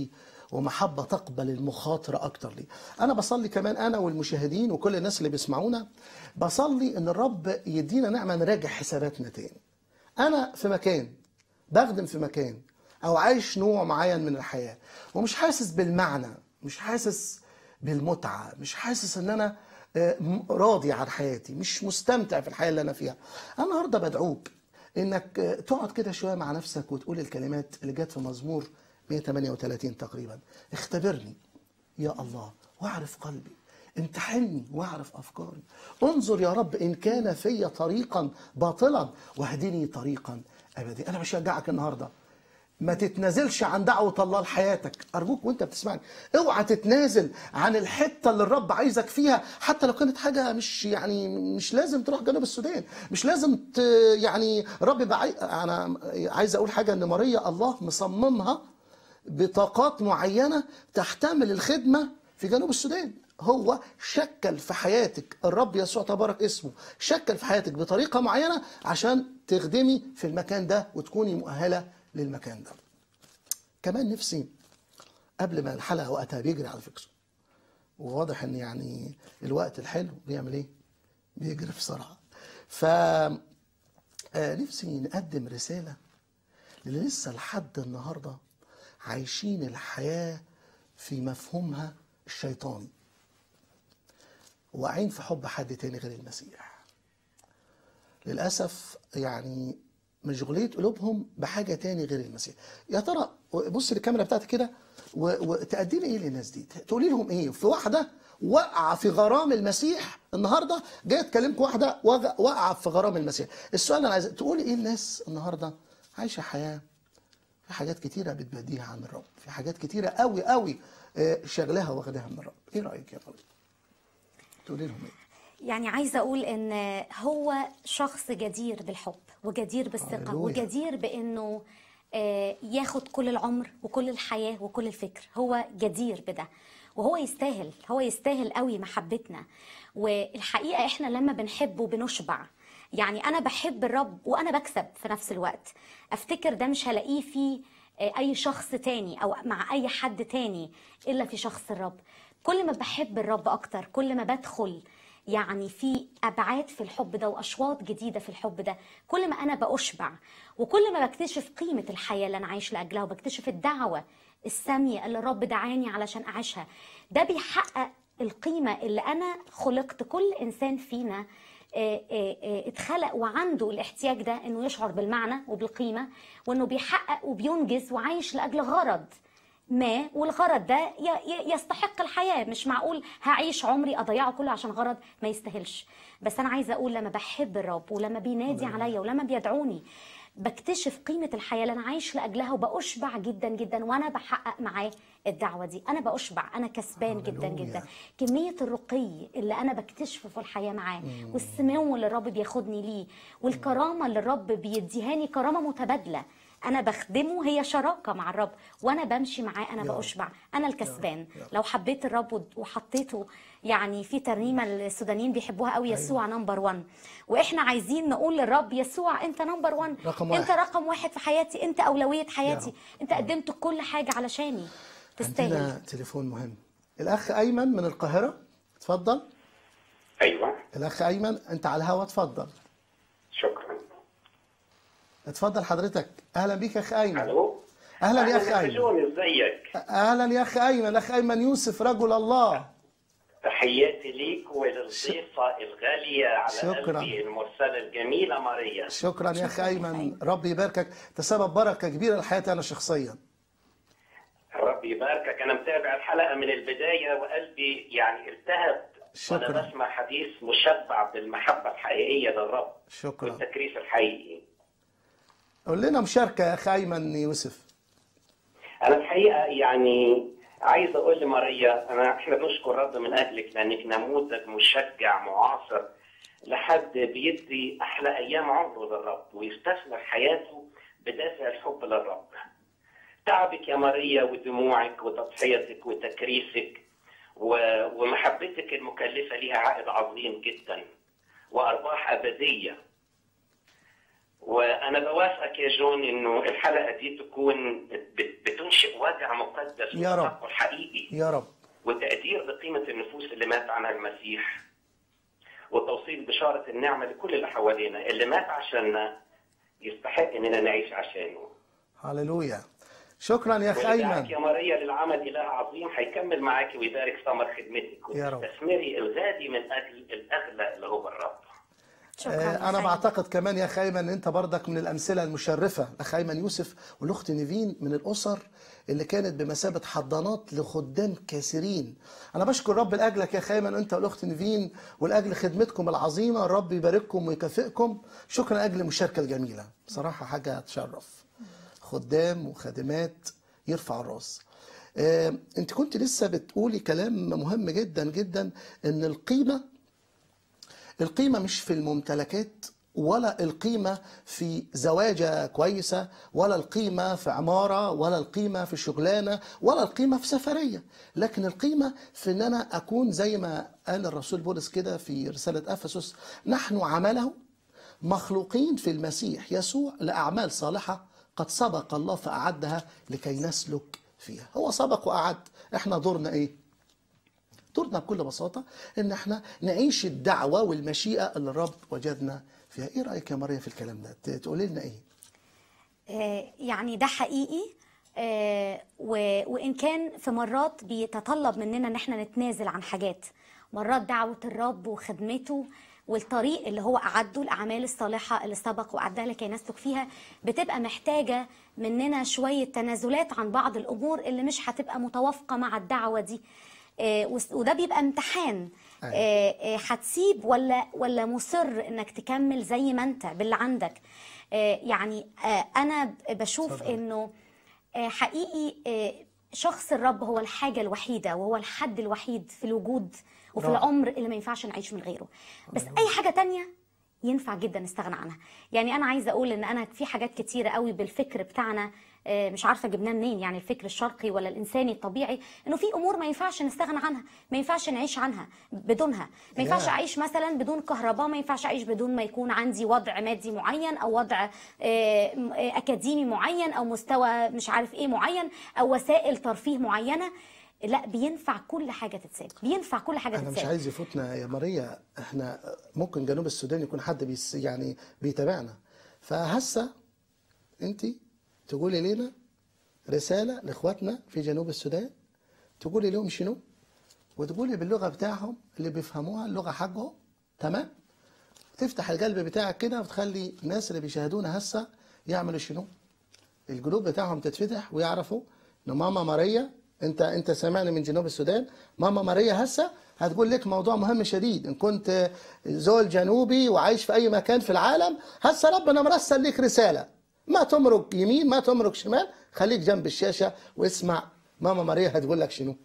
ومحبة تقبل المخاطرة أكتر لي أنا بصلي كمان أنا والمشاهدين وكل الناس اللي بيسمعونا بصلي إن الرب يدينا نعمة نراجع حساباتنا تاني أنا في مكان بخدم في مكان أو عايش نوع معين من الحياة ومش حاسس بالمعنى مش حاسس بالمتعة مش حاسس إن أنا آه، م- راضي عن حياتي مش مستمتع في الحياة اللي أنا فيها أنا النهاردة بدعوك إنك آه، تقعد كده شوية مع نفسك وتقول الكلمات اللي جت في مزمور 138 تقريبا اختبرني يا الله واعرف قلبي امتحني واعرف افكاري انظر يا رب ان كان في طريقا باطلا واهدني طريقا ابدي انا بشجعك النهارده ما تتنازلش عن دعوة الله لحياتك أرجوك وأنت بتسمعني اوعى تتنازل عن الحتة اللي الرب عايزك فيها حتى لو كانت حاجة مش يعني مش لازم تروح جنوب السودان مش لازم ت يعني رب بعي... أنا عايز أقول حاجة إن ماريا الله مصممها بطاقات معينة تحتمل الخدمة في جنوب السودان هو شكل في حياتك الرب يسوع تبارك اسمه شكل في حياتك بطريقة معينة عشان تخدمي في المكان ده وتكوني مؤهلة للمكان ده كمان نفسي قبل ما الحلقة وقتها بيجري على فكرة وواضح ان يعني الوقت الحلو بيعمل ايه بيجري بسرعة ف آه، نفسي نقدم رسالة اللي لسه لحد النهارده عايشين الحياه في مفهومها الشيطاني واقعين في حب حد تاني غير المسيح للاسف يعني مشغوليه قلوبهم بحاجه تاني غير المسيح يا ترى بص للكاميرا بتاعتك كده و- وتقدمي ايه للناس دي تقولي لهم ايه في واحده واقعه في غرام المسيح النهارده جايه تكلمك واحده وج- واقعه في غرام المسيح السؤال اللي انا عايز تقولي ايه الناس النهارده عايشه حياه في حاجات كتيرة بتبديها عن الرب في حاجات كتيرة قوي قوي آه، شغلها واخداها من الرب ايه رأيك يا فندم تقولي لهم ايه يعني عايزه اقول ان هو شخص جدير بالحب وجدير بالثقه هللويا. وجدير بانه آه، ياخد كل العمر وكل الحياه وكل الفكر هو جدير بده وهو يستاهل هو يستاهل قوي محبتنا والحقيقه احنا لما بنحبه بنشبع يعني انا بحب الرب وانا بكسب في نفس الوقت افتكر ده مش هلاقيه في آه، اي شخص تاني او مع اي حد تاني الا في شخص الرب كل ما بحب الرب اكتر كل ما بدخل يعني في ابعاد في الحب ده واشواط جديده في الحب ده كل ما انا باشبع وكل ما بكتشف قيمه الحياه اللي انا عايش لاجلها وبكتشف الدعوه الساميه اللي الرب دعاني علشان اعيشها ده بيحقق القيمه اللي انا خلقت كل انسان فينا آه، آه، آه، اتخلق وعنده الاحتياج ده انه يشعر بالمعنى وبالقيمه وانه بيحقق وبينجز وعايش لاجل غرض ما والغرض ده ي- ي- يستحق الحياة مش معقول هعيش عمري أضيعه كله عشان غرض ما يستاهلش بس أنا عايزة أقول لما بحب الرب ولما بينادي عليا ولما بيدعوني بكتشف قيمة الحياة اللي أنا عايش لأجلها وبأشبع جدا جدا وأنا بحقق معاه الدعوة دي أنا بأشبع أنا كسبان جدا هللويا. جدا كمية الرقي اللي أنا بكتشفه في الحياة معاه والسمو اللي الرب بياخدني ليه والكرامة اللي الرب بيديهاني كرامة متبادلة انا بخدمه هي شراكه مع الرب وانا بمشي معاه انا يا رب. باشبع انا الكسبان لو حبيت الرب ود- وحطيته يعني في ترنيمه السودانيين بيحبوها قوي يسوع نمبر 1 واحنا عايزين نقول للرب يسوع انت نمبر 1 رقم انت واحد. رقم واحد في حياتي انت اولويه حياتي رب. انت قدمت كل حاجه علشاني تستاهل عندنا تليفون مهم الاخ ايمن من القاهرة اتفضل ايوه الاخ ايمن انت على الهوا اتفضل شكرا اتفضل حضرتك اهلا بيك يا اخ ايمن الو اهلا يا اخ ايمن خلوني ازيك اهلا يا اخ ايمن الاخ ايمن يوسف رجل الله تحياتي ليك وللضيفه الغاليه على شكراً. قلبي المرسله الجميله ماريا شكرا يا اخ ايمن ربي يباركك تسبب بركة كبيرة لحياتي انا شخصيا ربي يباركك انا متابع الحلقه من البدايه وقلبي يعني التهب شكراً. وانا بسمع حديث مشبع بالمحبه الحقيقيه للرب شكرا والتكريس الحقيقي قول لنا مشاركة يا اخ ايمن يوسف انا الحقيقه يعني عايز اقول لماريا انا احنا بنشكر رب من اجلك لانك نموذج مشجع معاصر لحد بيدي احلى ايام عمره للرب ويستثمر حياته بدافع الحب للرب. تعبك يا ماريا ودموعك وتضحيتك وتكريسك و- ومحبتك المكلفه ليها عائد عظيم جدا وارباح ابديه. وانا بوافقك يا جون انه الحلقه دي تكون بت- بتنشئ وجع مقدس يا رب. وتفكر حقيقي يا رب وتقدير لقيمه النفوس اللي مات عنها المسيح وتوصيل بشاره النعمه لكل اللي حوالينا اللي مات عشاننا يستحق اننا نعيش عشانه هللويا شكرا يا اخ ويدعك ايمن يا ماريا للعمل اله عظيم هيكمل معاك ويبارك ثمر خدمتك يا رب. وتستثمري الغالي من اجل الاغلى اللي هو الرب شكرا آه، يا انا خالد. بعتقد كمان يا اخ ايمن ان انت برضك من الامثله المشرفه اخ ايمن يوسف والاخت نيفين من الاسر اللي كانت بمثابه حضانات لخدام كثيرين انا بشكر رب لاجلك يا اخ ايمن انت والاخت نيفين ولاجل خدمتكم العظيمه الرب يبارككم ويكافئكم شكرا لاجل المشاركه الجميله بصراحه حاجه تشرف خدام وخادمات يرفع الراس آه، انت كنت لسه بتقولي كلام مهم جدا جدا ان القيمه القيمة مش في الممتلكات ولا القيمة في زواجة كويسة ولا القيمة في عمارة ولا القيمة في شغلانة ولا القيمة في سفرية لكن القيمة في ان انا اكون زي ما قال الرسول بولس كده في رسالة افسس نحن عمله مخلوقين في المسيح يسوع لأعمال صالحة قد سبق الله فأعدها لكي نسلك فيها هو سبق وأعد احنا دورنا ايه دورنا بكل بساطة إن إحنا نعيش الدعوة والمشيئة اللي الرب وجدنا فيها، إيه رأيك يا ماريا في الكلام ده؟ ت- تقولي لنا إيه؟ آه، يعني ده حقيقي آه، و- وإن كان في مرات بيتطلب مننا إن احنا نتنازل عن حاجات مرات دعوة الرب وخدمته والطريق اللي هو أعده الأعمال الصالحة اللي سبق وأعدها لكي نسلك فيها بتبقى محتاجة مننا شوية تنازلات عن بعض الأمور اللي مش هتبقى متوافقة مع الدعوة دي آه، وس- وده بيبقى امتحان أيوة. آه، آه، هتسيب ولا ولا مصر انك تكمل زي ما انت باللي عندك آه، يعني آه، انا ب- بشوف اتفضل. انه آه، حقيقي آه، شخص الرب هو الحاجه الوحيده وهو الحد الوحيد في الوجود وفي رائع. العمر اللي ما ينفعش نعيش من غيره بس اي حاجه تانية ينفع جدا نستغنى عنها يعني انا عايزه اقول ان انا في حاجات كتيره قوي بالفكر بتاعنا آه، مش عارفه جبناه منين يعني الفكر الشرقي ولا الانساني الطبيعي انه في امور ما ينفعش نستغنى عنها ما ينفعش نعيش عنها بدونها ما ينفعش يا. اعيش مثلا بدون كهرباء ما ينفعش اعيش بدون ما يكون عندي وضع مادي معين او وضع آه، م- آه، اكاديمي معين او مستوى مش عارف ايه معين او وسائل ترفيه معينه لا بينفع كل حاجه تتساب بينفع كل حاجه أنا مش تتساب عايز يفوتنا يا ماريا إحنا ممكن جنوب السودان يكون حد بيس يعني بيتابعنا فهسه أنت تقولي لنا رسالة لإخواتنا في جنوب السودان تقولي لهم شنو؟ وتقولي باللغة بتاعهم اللي بيفهموها اللغة حقهم تمام؟ تفتح القلب بتاعك كده وتخلي الناس اللي بيشاهدونا هسه يعملوا شنو؟ القلوب بتاعهم تتفتح ويعرفوا ان ماما ماريا انت انت سامعني من جنوب السودان ماما ماريا هسه هتقول لك موضوع مهم شديد ان كنت زول جنوبي وعايش في اي مكان في العالم هسه ربنا مرسل لك رساله ما تمرق يمين ما تمرق شمال خليك جنب الشاشه واسمع ماما ماريا هتقول لك شنو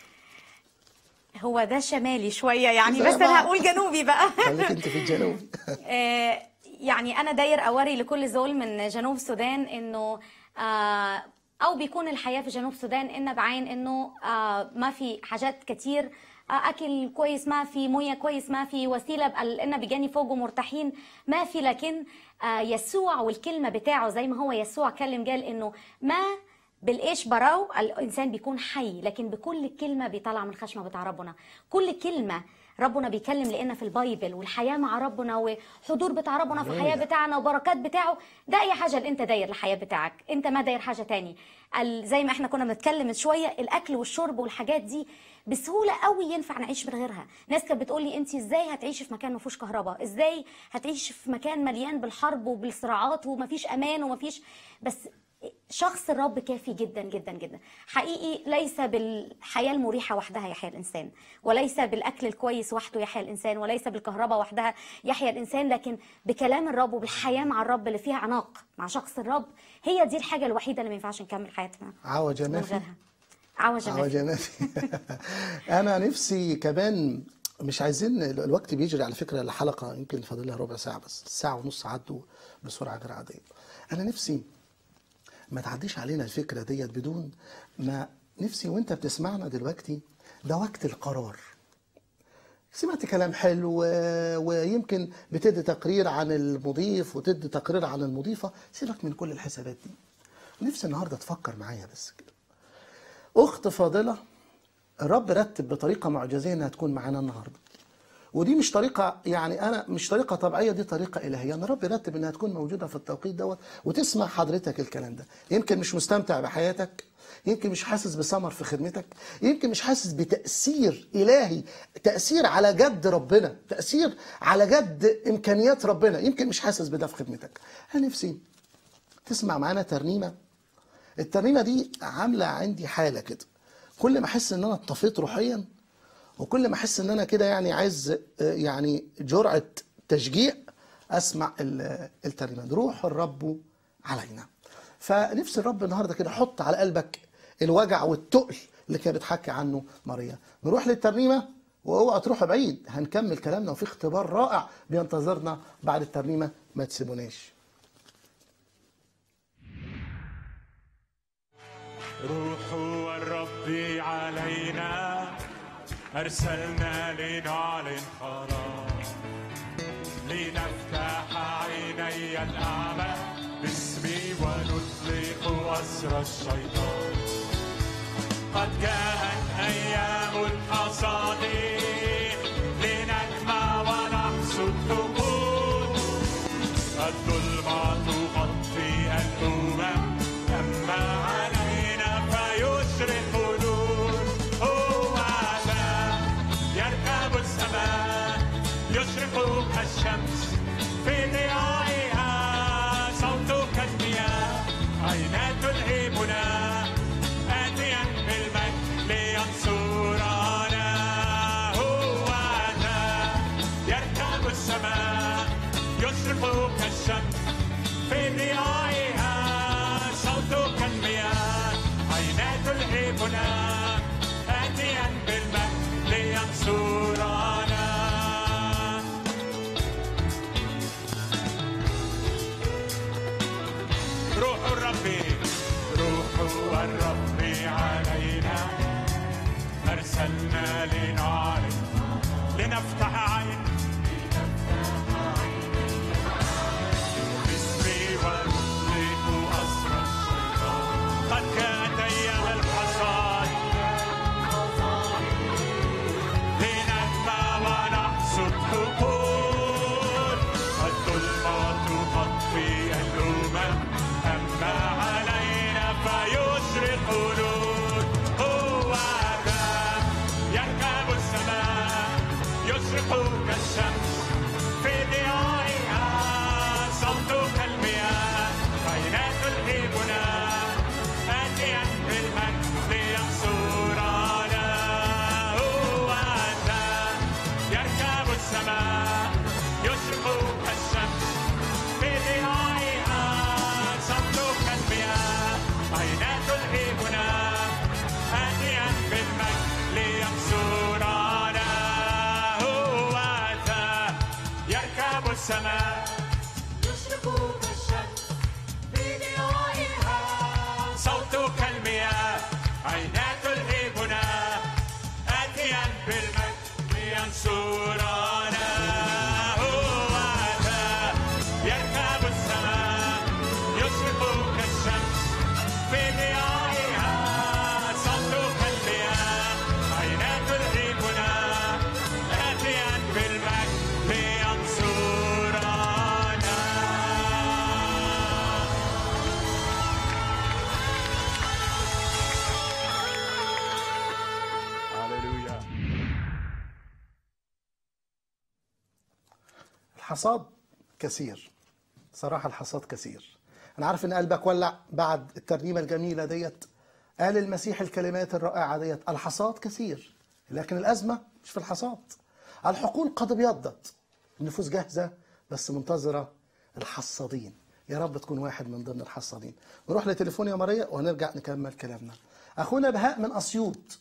هو ده شمالي شويه يعني زي بس انا بعض. هقول جنوبي بقى خليك انت في الجنوب آه، يعني انا داير اوري لكل زول من جنوب السودان انه آه، او بيكون الحياه في جنوب السودان ان بعين انه آه، ما في حاجات كتير آه، اكل كويس ما في مويه كويس ما في وسيله بقى ان بيجاني فوق مرتاحين ما في لكن آه، يسوع والكلمه بتاعه زي ما هو يسوع كلم قال انه ما بالايش براو الانسان بيكون حي لكن بكل كلمه بيطلع من خشمه بتاع ربنا كل كلمه ربنا بيكلم لنا في البايبل والحياه مع ربنا وحضور بتاع ربنا في الحياه هللويا. بتاعنا وبركات بتاعه ده اي حاجه اللي انت داير الحياه بتاعك انت ما داير حاجه تاني ال- زي ما احنا كنا بنتكلم من شويه الاكل والشرب والحاجات دي بسهوله قوي ينفع نعيش من غيرها ناس كانت بتقول لي انت ازاي هتعيشي في مكان ما فيهوش كهرباء ازاي هتعيشي في مكان مليان بالحرب وبالصراعات ومفيش امان ومفيش بس شخص الرب كافي جدا جدا جدا حقيقي ليس بالحياة المريحة وحدها يحيا الإنسان وليس بالأكل الكويس وحده يحيا الإنسان وليس بالكهرباء وحدها يحيا الإنسان لكن بكلام الرب وبالحياة مع الرب اللي فيها عناق مع شخص الرب هي دي الحاجة الوحيدة اللي ما ينفعش نكمل حياتنا عوج من ما في غيرها عوج ما عوج في. ما في انا نفسي كمان مش عايزين الوقت بيجري على فكره الحلقه يمكن فاضل لها ربع ساعه بس ساعه ونص عدوا بسرعه غير عاديه انا نفسي ما تعديش علينا الفكره ديت بدون ما نفسي وانت بتسمعنا دلوقتي ده وقت القرار سمعت كلام حلو و- ويمكن بتدي تقرير عن المضيف وتدي تقرير عن المضيفة سيبك من كل الحسابات دي نفسي النهاردة تفكر معايا بس كده أخت فاضلة الرب رتب بطريقة معجزية إنها تكون معانا النهاردة ودي مش طريقة يعني أنا مش طريقة طبيعية دي طريقة إلهية أنا رب رتب إنها تكون موجودة في التوقيت دوت وتسمع حضرتك الكلام ده يمكن مش مستمتع بحياتك يمكن مش حاسس بثمر في خدمتك يمكن مش حاسس بتأثير إلهي تأثير على جد ربنا تأثير على جد إمكانيات ربنا يمكن مش حاسس بده في خدمتك أنا نفسي تسمع معانا ترنيمة الترنيمة دي عاملة عندي حالة كده كل ما أحس إن أنا اتطفيت روحيا وكل ما احس ان انا كده يعني عايز آه، يعني جرعه تشجيع اسمع ال- الترنيمه روح الرب علينا فنفس الرب النهارده كده حط على قلبك الوجع والتقل اللي كانت بتحكي عنه ماريا نروح للترنيمه واوعى تروحوا بعيد هنكمل كلامنا وفي اختبار رائع بينتظرنا بعد الترنيمه ما تسيبوناش روح الرب علينا أرسلنا لنعلن خلاص لنفتح عيني الأعمى باسمي ونطلق أسر الشيطان قد جاءت أيام الحصاد لنجمع ونحصد ثمود الظلمة تغطي الأمم أما علينا فيشرق نور هو ذا يركب السماء يشرق كالشمس في ضيائها صوت كالمياه عينا تلهمنا آتيا بالمجد لينصرنا هو ذا يركب السماء يشرق كالشمس في ضيائها صوت كالمياه عينا تلهمنا آتيا بالمجد لينصرنا روح الرب روح الرب علينا أرسلنا لنعرف لنفتح عين باسمي ونطلق أسر الشيطان قد كانت أيام الحصاد لنجمع ونحصد حقول الظلمة تغطي الأمم أما علينا فيشرق نور هو ذا يركب السماء يشرق كالشمس في ضيائها صوت كالمياه عينات تلهمنا آتيا بالمجد لينصرنا هو ذا يركب السماء يشرق كالشمس في ضيائها صوت كالمياه عينات تلهمنا آتيا بالمجد لينصرنا هو ذا يركب السماء يشرق كالشمس في ضيائها صوت كالمياه عينات تلهمنا آتيا بالمجد لينصرنا هو ذا يركب السماء يشرق كالشمس في ضيائها صوت كالمياه عينات تلهمنا آتيا بالمجد لينصرنا هللويا الحصاد كثير صراحة الحصاد كثير أنا عارف إن قلبك ولع بعد الترنيمة الجميلة ديت قال المسيح الكلمات الرائعة ديت الحصاد كثير لكن الأزمة مش في الحصاد الحقول قد ابيضت النفوس جاهزة بس منتظرة الحصادين يا رب تكون واحد من ضمن الحصادين نروح لتليفون يا ماريا وهنرجع نكمل كلامنا أخونا بهاء من أسيوط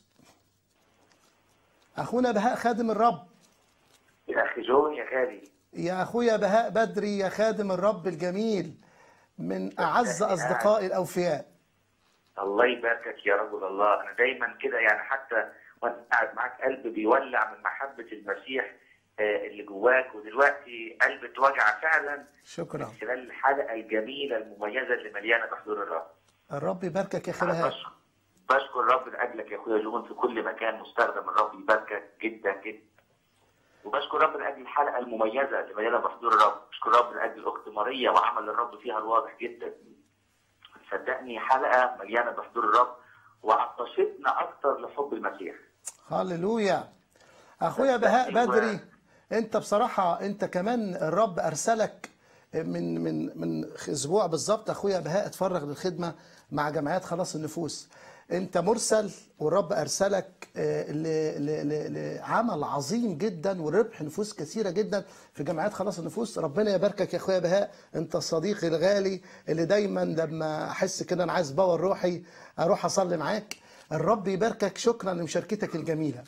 أخونا بهاء خادم الرب يا اخي جون يا غالي يا أخويا بهاء بدري يا خادم الرب الجميل من أعز أصدقائي الأوفياء الله يباركك يا رجل الله انا دايما كده يعني حتى وانا قاعد قاعد معاك قلب بيولع من محبه المسيح آه، اللي جواك ودلوقتي قلب اتوجع فعلا شكرا خلال الحلقه الجميله المميزه اللي مليانه بحضور الرب الرب يباركك يا اخي أنا بهاء بشكر بشكر الرب لاجلك يا اخويا جون في كل مكان مستخدم الرب يباركك جدا جدا وبشكر الرب لاجل الحلقه المميزه اللي مليانه بحضور الرب بشكر الرب لاجل الاخت ماريا وعمل الرب فيها الواضح جدا صدقني حلقه مليانه بحضور الرب وعطشتنا اكتر لحب المسيح هللويا اخويا بهاء أيوة. بدري انت بصراحه انت كمان الرب ارسلك من من من اسبوع بالظبط اخويا بهاء اتفرغ للخدمه مع جمعيات خلاص النفوس انت مرسل والرب ارسلك آه، ل- ل- ل- لعمل عظيم جدا وربح نفوس كثيره جدا في جمعيات خلاص النفوس ربنا يباركك يا اخويا بهاء انت صديقي الغالي اللي دايما لما احس كده انا عايز باور روحي اروح اصلي معاك الرب يباركك شكرا لمشاركتك الجميله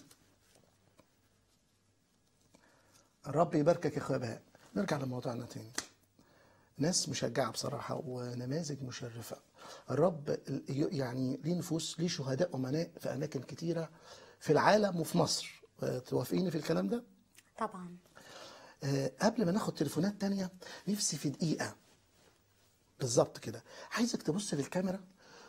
الرب يباركك يا اخويا بهاء نرجع لموضوعنا تاني ناس مشجعة بصراحة ونماذج مشرفة الرب ال- يعني ليه نفوس ليه شهداء أمناء في أماكن كتيرة في العالم وفي مصر آه، توافقيني في الكلام ده؟ طبعا آه، قبل ما ناخد تليفونات تانية نفسي في دقيقة بالظبط كده عايزك تبص للكاميرا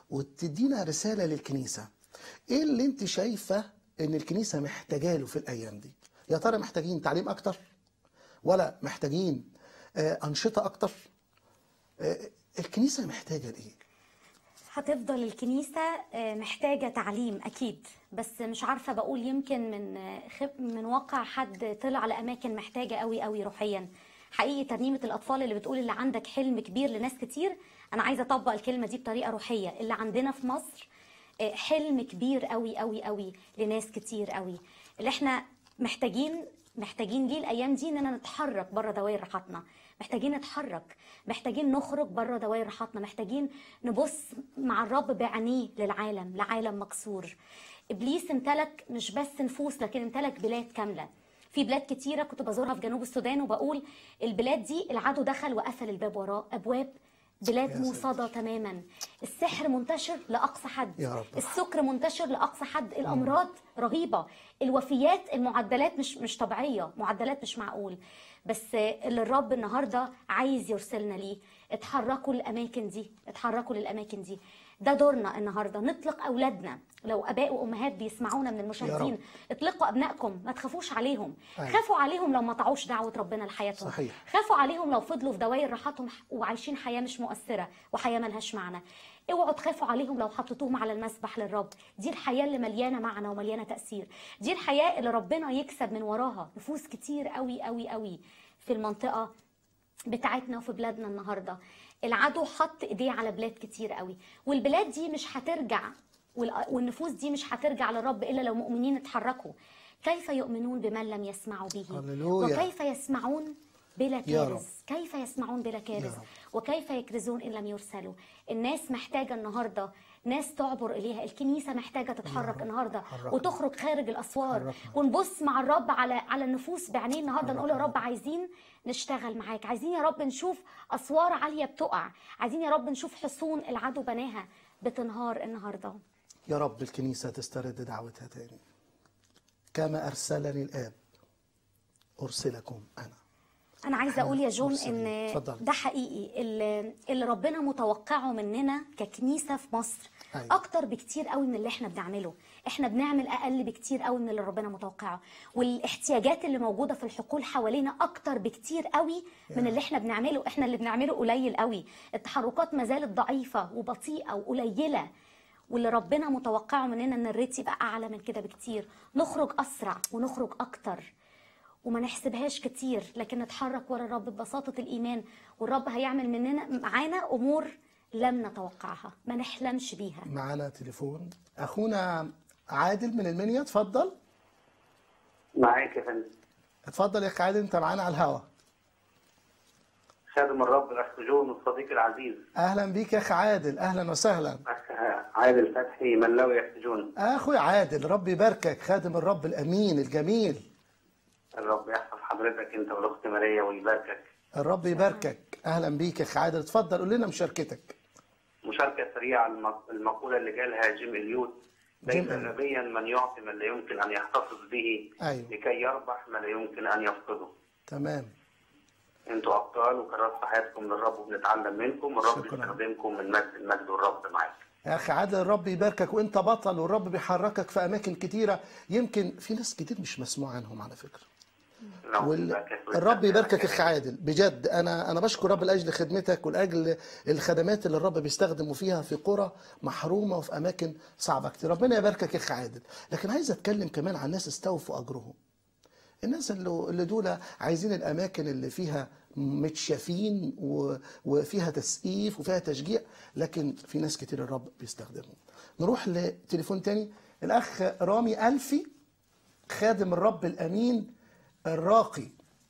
وتدينا رسالة للكنيسة ايه اللي انت شايفة ان الكنيسة محتاجاه له في الايام دي يا ترى محتاجين تعليم اكتر ولا محتاجين آه، انشطة اكتر آه، الكنيسة محتاجة لايه هتفضل الكنيسة آه، محتاجة تعليم أكيد بس مش عارفة بقول يمكن من آه، خب من واقع حد طلع لأماكن محتاجة قوي قوي روحيا حقيقي ترنيمة الأطفال اللي بتقول اللي عندك حلم كبير لناس كتير أنا عايزة أطبق الكلمة دي بطريقة روحية اللي عندنا في مصر آه، حلم كبير قوي قوي قوي لناس كتير قوي اللي احنا محتاجين محتاجين ليه الايام دي اننا نتحرك بره دوائر راحتنا محتاجين نتحرك محتاجين نخرج بره دوائر راحتنا محتاجين نبص مع الرب بعينيه للعالم لعالم مكسور ابليس امتلك مش بس نفوس لكن امتلك بلاد كامله في بلاد كتيره كنت بزورها في جنوب السودان وبقول البلاد دي العدو دخل وقفل الباب وراه ابواب بلاد يا موصده تماما السحر منتشر لاقصى حد يا رب. السكر منتشر لاقصى حد الامراض رهيبه الوفيات المعدلات مش مش طبيعيه معدلات مش معقول بس اللي الرب النهارده عايز يرسلنا ليه اتحركوا للاماكن دي اتحركوا للاماكن دي ده دورنا النهارده نطلق اولادنا لو اباء وامهات بيسمعونا من المشاهدين رب. اطلقوا ابنائكم ما تخافوش عليهم أيوة. خافوا عليهم لو ما طاعوش دعوه ربنا لحياتهم صحيح. خافوا عليهم لو فضلوا في دوائر راحتهم وعايشين حياه مش مؤثره وحياه ملهاش معنى اوعوا تخافوا عليهم لو حطيتوهم على المسبح للرب دي الحياه اللي مليانه معنى ومليانه تاثير دي الحياه اللي ربنا يكسب من وراها نفوس كتير قوي قوي قوي في المنطقه بتاعتنا وفي بلادنا النهارده العدو حط ايديه على بلاد كتير قوي والبلاد دي مش هترجع وال- والنفوس دي مش هترجع للرب الا لو مؤمنين اتحركوا كيف يؤمنون بمن لم يسمعوا به هللويا. وكيف يسمعون بلا يا كارث رب. كيف يسمعون بلا يا كارث رب. وكيف يكرزون ان لم يرسلوا الناس محتاجه النهارده ناس تعبر اليها الكنيسه محتاجه تتحرك النهارده حركنا. وتخرج خارج الاسوار حركنا. ونبص مع الرب على على النفوس بعينيه النهارده نقول يا رب عايزين نشتغل معاك عايزين يا رب نشوف اسوار عاليه بتقع عايزين يا رب نشوف حصون العدو بناها بتنهار النهارده يا رب الكنيسة تسترد دعوتها تاني كما أرسلني الآب أرسلكم أنا انا عايزه اقول يا جون مرسلين. ان اتفضل. ده حقيقي اللي, اللي ربنا متوقعه مننا ككنيسه في مصر أيوة. اكتر بكتير قوي من اللي احنا بنعمله احنا بنعمل اقل بكتير قوي من اللي ربنا متوقعه والاحتياجات اللي موجوده في الحقول حوالينا اكتر بكتير قوي من اللي احنا بنعمله احنا اللي بنعمله قليل قوي التحركات ما زالت ضعيفه وبطيئه وقليله واللي ربنا متوقعه مننا ان الريت يبقى اعلى من كده بكتير نخرج اسرع ونخرج اكتر وما نحسبهاش كتير لكن نتحرك ورا الرب ببساطة الإيمان والرب هيعمل مننا معانا أمور لم نتوقعها ما نحلمش بيها معانا تليفون أخونا عادل من المنيا اتفضل معاك يا فندم اتفضل يا أخ عادل أنت معانا على الهوا خادم الرب الاخ جون الصديق العزيز أهلا بيك يا أخ عادل أهلا وسهلا اخ عادل فتحي ملاوي يا اخ جون أخوي عادل رب يباركك خادم الرب الأمين الجميل الرب يحفظ حضرتك انت والاخت ماريا ويباركك الرب يباركك أهلا بيك يا أخ عادل اتفضل قول لنا مشاركتك مشاركه سريعه الم- المقوله اللي قالها جيم اليوت ليس جميل. غبيا من يعطي من لا يمكن ان يحتفظ به ايوه لكي يربح ما لا يمكن ان يفقده تمام انتوا ابطال وكررتوا حياتكم للرب وبنتعلم منكم والرب شكراً. يستخدمكم من مجد المجد والرب معاك يا اخي عادل الرب يباركك وانت بطل والرب بيحركك في اماكن كتيره يمكن في ناس كتير مش مسموع عنهم على فكره وال... الرب يباركك اخ عادل بجد انا انا بشكر رب لاجل خدمتك ولاجل الخدمات اللي الرب بيستخدمه فيها في قرى محرومه وفي اماكن صعبه كتير ربنا يباركك اخ عادل لكن عايز اتكلم كمان عن ناس استوفوا اجرهم الناس اللي اللي دول عايزين الاماكن اللي فيها متشافين و... وفيها تسقيف وفيها تشجيع لكن في ناس كتير الرب بيستخدمهم نروح لتليفون تاني الاخ رامي الفي خادم الرب الامين الراقي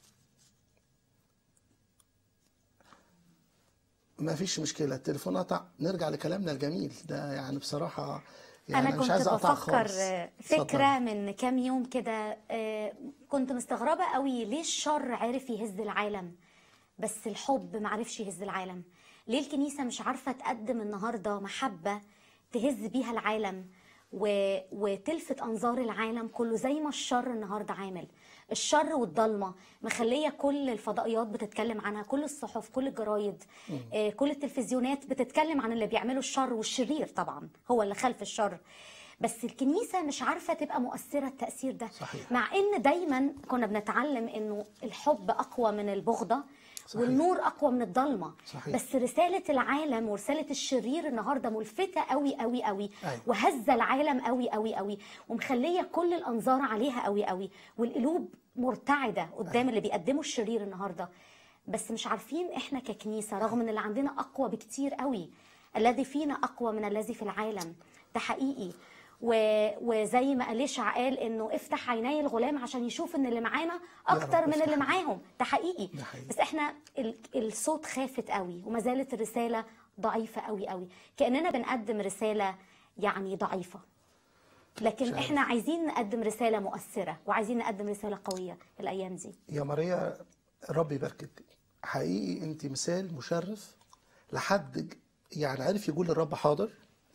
ما فيش مشكله التليفون قطع نرجع لكلامنا الجميل ده يعني بصراحه يعني انا مش كنت عايز اقطع بفكر خالص آه، اتفضل. فكره من كام يوم كده آه، كنت مستغربه قوي ليه الشر عرف يهز العالم بس الحب ما عرفش يهز العالم ليه الكنيسه مش عارفه تقدم النهارده محبه تهز بيها العالم و... وتلفت انظار العالم كله زي ما الشر النهارده عامل الشر والضلمه مخليه كل الفضائيات بتتكلم عنها كل الصحف كل الجرايد آه، كل التلفزيونات بتتكلم عن اللي بيعمله الشر والشرير طبعا هو اللي خلف الشر بس الكنيسه مش عارفه تبقى مؤثره التاثير ده صحيح. مع ان دايما كنا بنتعلم انه الحب اقوى من البغضه صحيح. والنور اقوى من الضلمه صحيح. بس رساله العالم ورساله الشرير النهارده ملفته قوي قوي قوي أيوة. وهزه العالم قوي قوي قوي ومخليه كل الانظار عليها قوي قوي والقلوب مرتعده قدام اللي بيقدموا الشرير النهارده بس مش عارفين احنا ككنيسه رغم ان اللي عندنا اقوى بكتير قوي الذي فينا اقوى من الذي في العالم ده حقيقي و... وزي ما أليشع قال انه افتح عيني الغلام عشان يشوف ان اللي معانا اكتر رب من اللي افتح. معاهم ده حقيقي ده حقيقي. بس احنا ال... الصوت خافت قوي وما زالت الرساله ضعيفه قوي قوي كاننا بنقدم رساله يعني ضعيفه لكن مش عارف. احنا عايزين نقدم رساله مؤثره وعايزين نقدم رساله قويه الايام دي يا ماريا ربي يباركك حقيقي انت مثال مشرف لحد ج- يعني عارف يقول للرب حاضر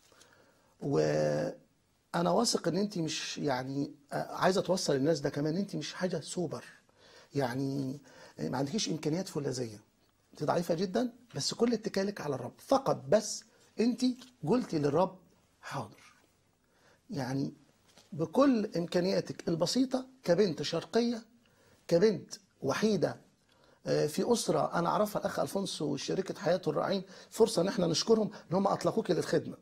وانا واثق ان انت مش يعني آه، عايزه توصل للناس ده كمان انت مش حاجه سوبر يعني ما عندكيش امكانيات فولاذيه انت ضعيفه جدا بس كل اتكالك على الرب فقط بس انت قلتي للرب حاضر يعني بكل امكانياتك البسيطه كبنت شرقيه كبنت وحيده آه، في اسره انا اعرفها الاخ الفونسو وشركه حياته الرائعين فرصه ان احنا نشكرهم ان هم اطلقوك للخدمه.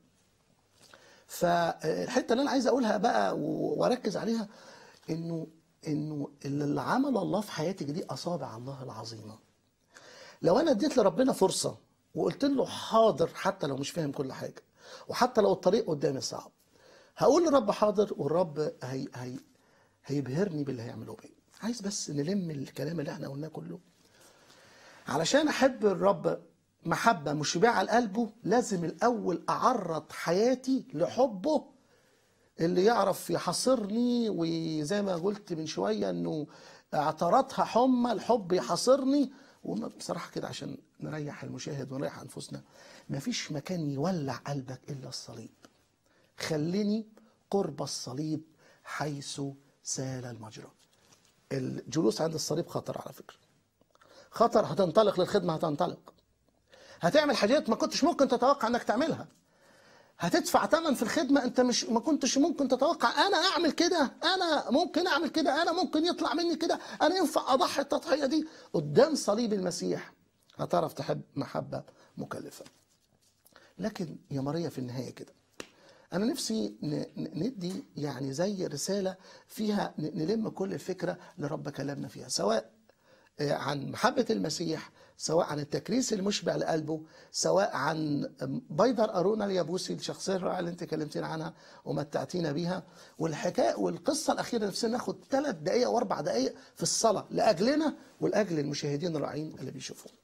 فالحته اللي انا عايز اقولها بقى و- واركز عليها انه انه اللي عمل الله في حياتك دي اصابع الله العظيمه. لو انا اديت لربنا فرصه وقلت له حاضر حتى لو مش فاهم كل حاجه وحتى لو الطريق قدامي صعب هقول للرب حاضر والرب هي هي هيبهرني باللي هيعمله بيا عايز بس نلم الكلام اللي احنا قلناه كله علشان احب الرب محبه مشبعه لقلبه لازم الاول اعرض حياتي لحبه اللي يعرف يحاصرني وزي ما قلت من شويه انه اعترضها حمى الحب يحاصرني وبصراحه كده عشان نريح المشاهد ونريح انفسنا مفيش مكان يولع قلبك الا الصليب خليني قرب الصليب حيث سال المجرى الجلوس عند الصليب خطر على فكره خطر هتنطلق للخدمه هتنطلق هتعمل حاجات ما كنتش ممكن تتوقع انك تعملها هتدفع ثمن في الخدمه انت مش ما كنتش ممكن تتوقع انا اعمل كده انا ممكن اعمل كده انا ممكن يطلع مني كده انا ينفع اضحي التضحيه دي قدام صليب المسيح هتعرف تحب محبه مكلفه لكن يا ماريا في النهايه كده انا نفسي ن- ن- ندي يعني زي رساله فيها ن- نلم كل الفكره اللي رب كلامنا فيها سواء آه، عن محبه المسيح سواء عن التكريس المشبع لقلبه سواء عن بيدر ارونا اليابوسي الشخصيه الرائعه اللي انت كلمتينا عنها ومتعتينا بيها والحكايه والقصه الاخيره نفسنا ناخد ثلاث دقائق واربع دقائق في الصلاه لاجلنا ولاجل المشاهدين الرائعين اللي بيشوفونا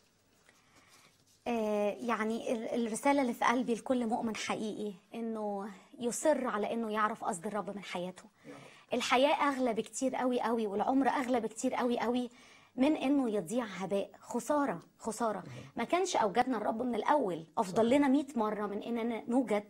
آه، يعني ال- الرسالة اللي في قلبي لكل مؤمن حقيقي انه يصر على انه يعرف قصد الرب من حياته الحياة اغلى بكتير قوي قوي والعمر اغلى بكتير قوي قوي من انه يضيع هباء خسارة خسارة ما كانش اوجدنا الرب من الاول افضل لنا 100 مرة من اننا نوجد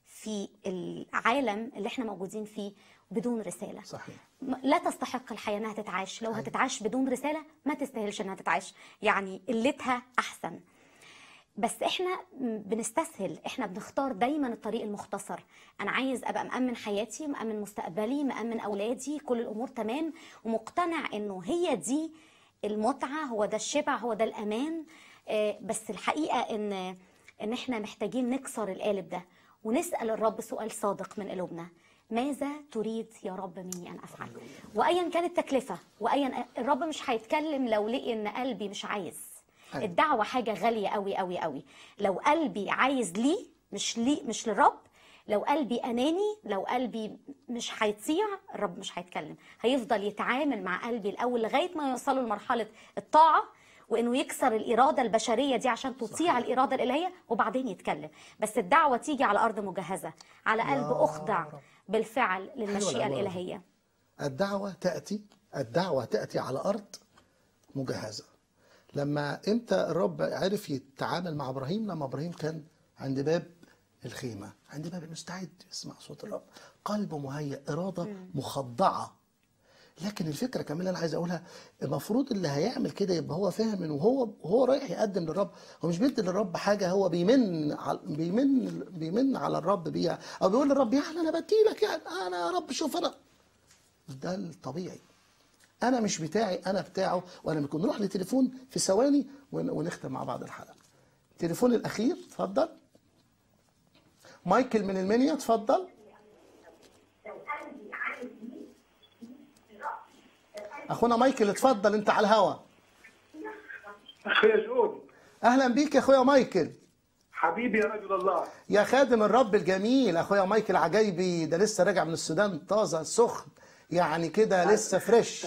في العالم اللي احنا موجودين فيه بدون رساله صحيح م- لا تستحق الحياه انها تتعاش لو هتتعاش بدون رساله ما تستاهلش انها تتعاش يعني قلتها احسن بس احنا م- بنستسهل احنا بنختار دايما الطريق المختصر انا عايز ابقى مأمن حياتي مأمن مستقبلي مأمن اولادي كل الامور تمام ومقتنع انه هي دي المتعه هو ده الشبع هو ده الامان آه، بس الحقيقه ان ان احنا محتاجين نكسر القالب ده ونسال الرب سؤال صادق من قلوبنا ماذا تريد يا رب مني ان افعل وايا كانت التكلفه وايا الرب مش هيتكلم لو لقي ان قلبي مش عايز أيوة. الدعوه حاجه غاليه قوي قوي قوي لو قلبي عايز ليه مش لي مش للرب لو قلبي اناني لو قلبي مش هيطيع الرب مش هيتكلم هيفضل يتعامل مع قلبي الاول لغايه ما يوصلوا لمرحله الطاعه وانه يكسر الاراده البشريه دي عشان تطيع الاراده الالهيه وبعدين يتكلم بس الدعوه تيجي على ارض مجهزه على قلب يا اخضع رب. بالفعل للمشيئه العبارة دي. الالهيه الدعوة تأتي الدعوة تأتي على أرض مجهزة لما امتى الرب عرف يتعامل مع ابراهيم لما ابراهيم كان عند باب الخيمة عند باب مستعد يسمع صوت الرب قلبه مهيأ إرادة مخضعة لكن الفكرة كمان اللي أنا عايز أقولها المفروض اللي هيعمل كده يبقى هو فاهم إنه هو وهو رايح يقدم للرب هو مش بيدي للرب حاجة هو بيمن على بيمن بيمن على الرب بيها أو بيقول للرب يعني أنا بديلك يعني أنا يا رب شوف أنا ده الطبيعي انا مش بتاعي انا بتاعه وانا ممكن نروح لتليفون في ثواني ون- ونختم مع بعض الحلقه التليفون الاخير اتفضل مايكل من المنيا اتفضل اخونا مايكل اتفضل انت على الهوا اخويا جون اهلا بيك يا اخويا مايكل حبيبي يا رجل الله يا خادم الرب الجميل اخويا مايكل عجايبي ده لسه راجع من السودان طازه سخن يعني كده لسه فريش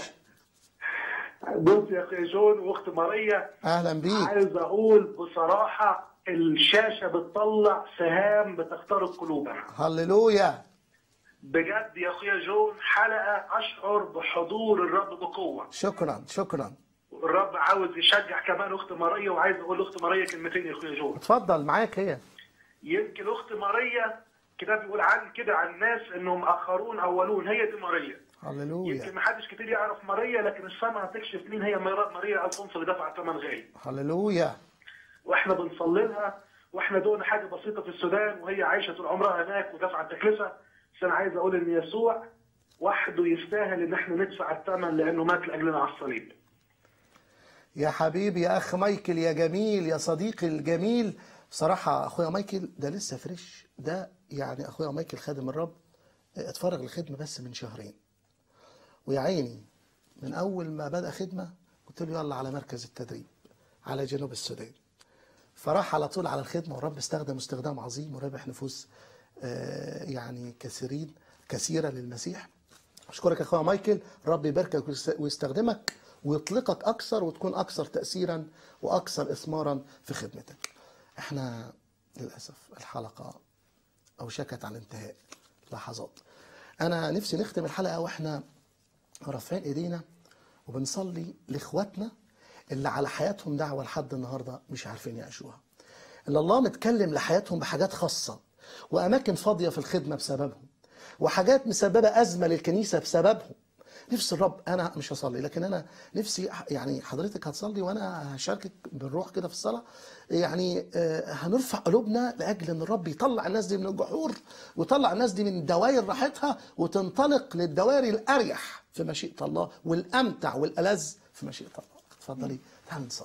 بص يا اخويا جون واخت ماريا اهلا بيك عايز اقول بصراحه الشاشه بتطلع سهام بتخترق قلوبنا هللويا بجد يا اخويا جون حلقه اشعر بحضور الرب بقوه شكرا شكرا الرب عاوز يشجع كمان اخت ماريا وعايز اقول لاخت ماريا كلمتين يا اخويا جون اتفضل معاك هي يمكن اخت ماريا كتاب بيقول عن كده عن الناس انهم اخرون اولون هي دي ماريا يمكن هللويا ما حدش كتير يعرف ماريا لكن السماء هتكشف مين هي ماريا ماريا الفونسو اللي دفع ثمن غالي هللويا واحنا بنصلي لها واحنا دون حاجه بسيطه في السودان وهي عايشه طول عمرها هناك ودافعه التكلفه بس انا عايز اقول ان يسوع وحده يستاهل ان احنا ندفع الثمن لانه مات لاجلنا على الصليب يا حبيبي يا اخ مايكل يا جميل يا صديقي الجميل بصراحة اخويا مايكل ده لسه فريش ده يعني اخويا مايكل خادم الرب اتفرغ للخدمة بس من شهرين ويا عيني من اول ما بدأ خدمة قلت له يلا على مركز التدريب على جنوب السودان فراح على طول على الخدمة والرب استخدم استخدام عظيم وربح نفوس آه، يعني كثيرين كثيرة للمسيح أشكرك يا أخويا مايكل رب يباركك ويستخدمك ويطلقك أكثر وتكون أكثر تأثيرا وأكثر إثمارا في خدمتك احنا للأسف الحلقة أوشكت على الانتهاء لحظات أنا نفسي نختم الحلقة وإحنا رافعين إيدينا وبنصلي لإخواتنا اللي على حياتهم دعوة لحد النهاردة مش عارفين يعيشوها اللي الله متكلم لحياتهم بحاجات خاصة وأماكن فاضية في الخدمة بسببهم وحاجات مسببة أزمة للكنيسة بسببهم نفس الرب أنا مش هصلي لكن أنا نفسي يعني حضرتك هتصلي وأنا هشاركك بالروح كده في الصلاة يعني آه، هنرفع قلوبنا لأجل أن الرب يطلع الناس دي من الجحور ويطلع الناس دي من دوائر راحتها وتنطلق للدوائر الأريح في مشيئة الله والأمتع والألذ في مشيئة الله اتفضلي تعالي نصلي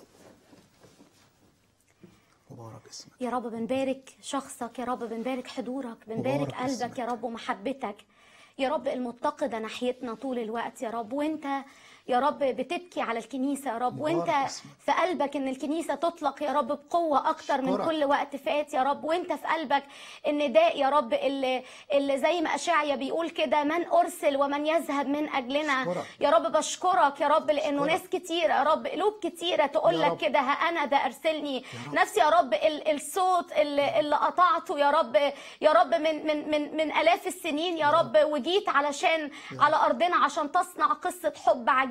مبارك اسمك يا رب بنبارك شخصك يا رب بنبارك حضورك بنبارك مبارك قلبك اسمك. يا رب ومحبتك يا رب المتقدة ناحيتنا طول الوقت يا رب وانت يا رب بتبكي على الكنيسة يا رب مبارك وانت اسمك. في قلبك ان الكنيسة تطلق يا رب بقوة اكتر من أشكرك. كل وقت فات يا رب وانت في قلبك النداء يا رب اللي, اللي زي ما اشعيا بيقول كده من ارسل ومن يذهب من اجلنا أشكرك. يا رب بشكرك يا رب لانه أشكرك. ناس كتير يا رب قلوب كتيرة تقول يا لك رب. كده ها انا ده ارسلني نفسي يا رب ال- الصوت اللي, اللي قطعته يا رب يا رب من من من من الاف السنين يا رب وجيت علشان على ارضنا عشان تصنع قصه حب عجيبه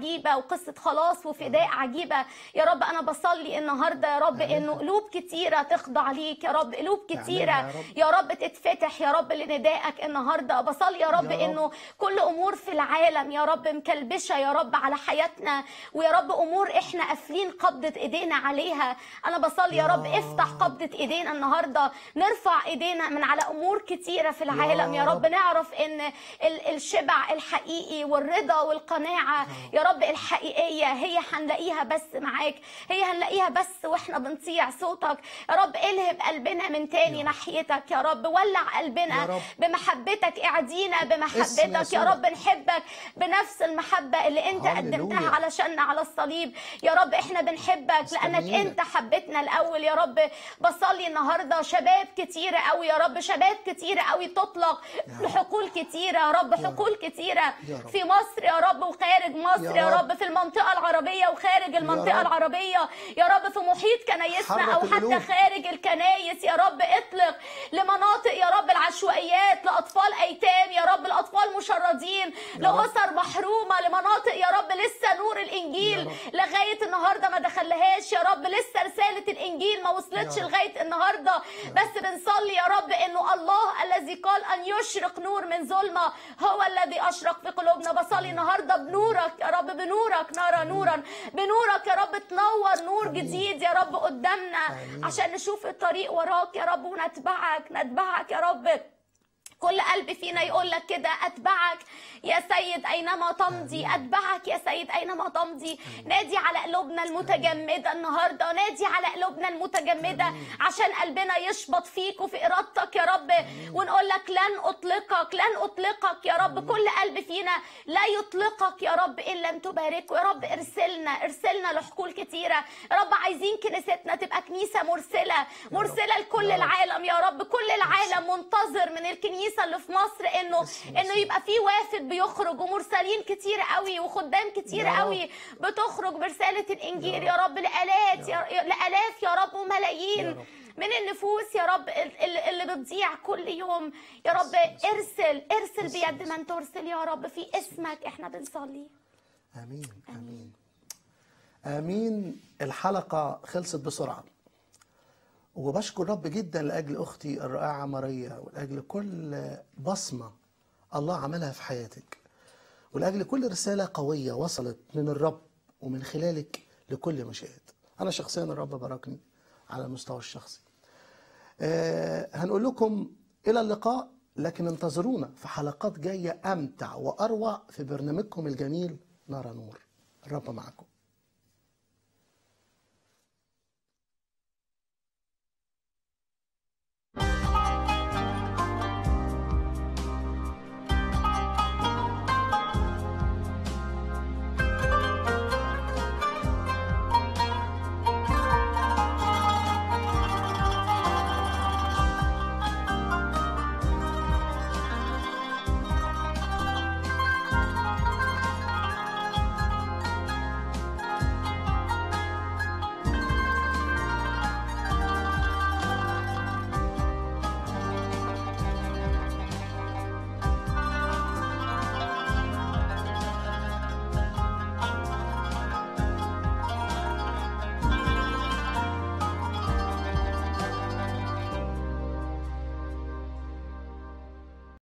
عجيبه وقصه خلاص وفداء عجيبه يا رب انا بصلي النهارده يا رب انه قلوب كتيره تخضع ليك يا رب قلوب كتيره يا رب. يا رب تتفتح يا رب لندائك النهارده بصلي يا رب يا رب. انه كل امور في العالم يا رب مكلبشه يا رب على حياتنا ويا رب امور احنا قافلين قبضه ايدينا عليها انا بصلي يا رب يا افتح قبضه ايدينا النهارده نرفع ايدينا من على امور كتيره في العالم يا رب رب. نعرف ان ال- الشبع الحقيقي والرضا والقناعه يا رب الحقيقيه هي هنلاقيها بس معاك هي هنلاقيها بس واحنا بنطيع صوتك يا رب الهب قلبنا من تاني ناحيتك يا رب ولع يا قلبنا رب. بمحبتك اعدينا اسم بمحبتك يا يسوع. رب نحبك بنفس المحبه اللي انت هللويا. قدمتها علشاننا على الصليب يا رب احنا بنحبك لانك مستنيينك. انت حبيتنا الاول يا رب بصلي النهارده شباب كتيره قوي يا رب شباب كتيره قوي تطلق لحقول كتيره يا رب حقول كتيره يا رب. في مصر يا رب وخارج مصر يا يا رب. رب في المنطقه العربيه وخارج المنطقه رب. العربيه يا رب في محيط كنايسنا حرك او حتى القلوب. خارج الكنايس يا رب اطلق لمناطق يا رب العشوائيات لاطفال ايتام يا رب الاطفال مشردين لاسر محرومه لمناطق يا رب لسه نور الانجيل لغايه النهارده ما دخلهاش يا رب لسه رساله الانجيل ما وصلتش يا رب. لغايه النهارده بس بنصلي يا رب انه الله الذي قال ان يشرق نور من ظلمه هو الذي اشرق في قلوبنا بصلي النهارده بنورك يا رب بنورك نرى نورا بنورك يا رب تنور نور جديد يا رب قدامنا آمين. عشان نشوف الطريق وراك يا رب ونتبعك نتبعك يا رب كل قلب فينا يقول لك كده اتبعك يا سيد اينما تمضي اتبعك يا سيد اينما تمضي نادي على قلوبنا المتجمده النهارده نادي على قلوبنا المتجمده عشان قلبنا يشبط فيك وفي ارادتك يا رب ونقول لك لن اطلقك لن اطلقك يا رب كل قلب فينا لا يطلقك يا رب ان لم تباركه يا رب ارسلنا ارسلنا لحقول كتيره يا رب عايزين كنيستنا تبقى كنيسه مرسله مرسله لكل العالم يا رب كل العالم منتظر من الكنيسه اللي في مصر انه انه يبقى في وافد بيخرج ومرسلين كتير قوي وخدام كتير يا رب. قوي بتخرج برساله الانجيل يا رب لالات يا لالاف يا رب وملايين يا رب. من النفوس يا رب ال- ال- اللي بتضيع كل يوم يا رب ارسل ارسل بيد من ترسل يا رب في اسمك احنا بنصلي امين امين امين الحلقه خلصت بسرعه وبشكر رب جدا لاجل اختي الرائعه ماريا ولاجل كل بصمه الله عملها في حياتك ولاجل كل رساله قويه وصلت من الرب ومن خلالك لكل مشاهد انا شخصيا الرب باركني على المستوى الشخصي آه هنقول لكم الى اللقاء لكن انتظرونا في حلقات جايه امتع واروع في برنامجكم الجميل نرى نور الرب معكم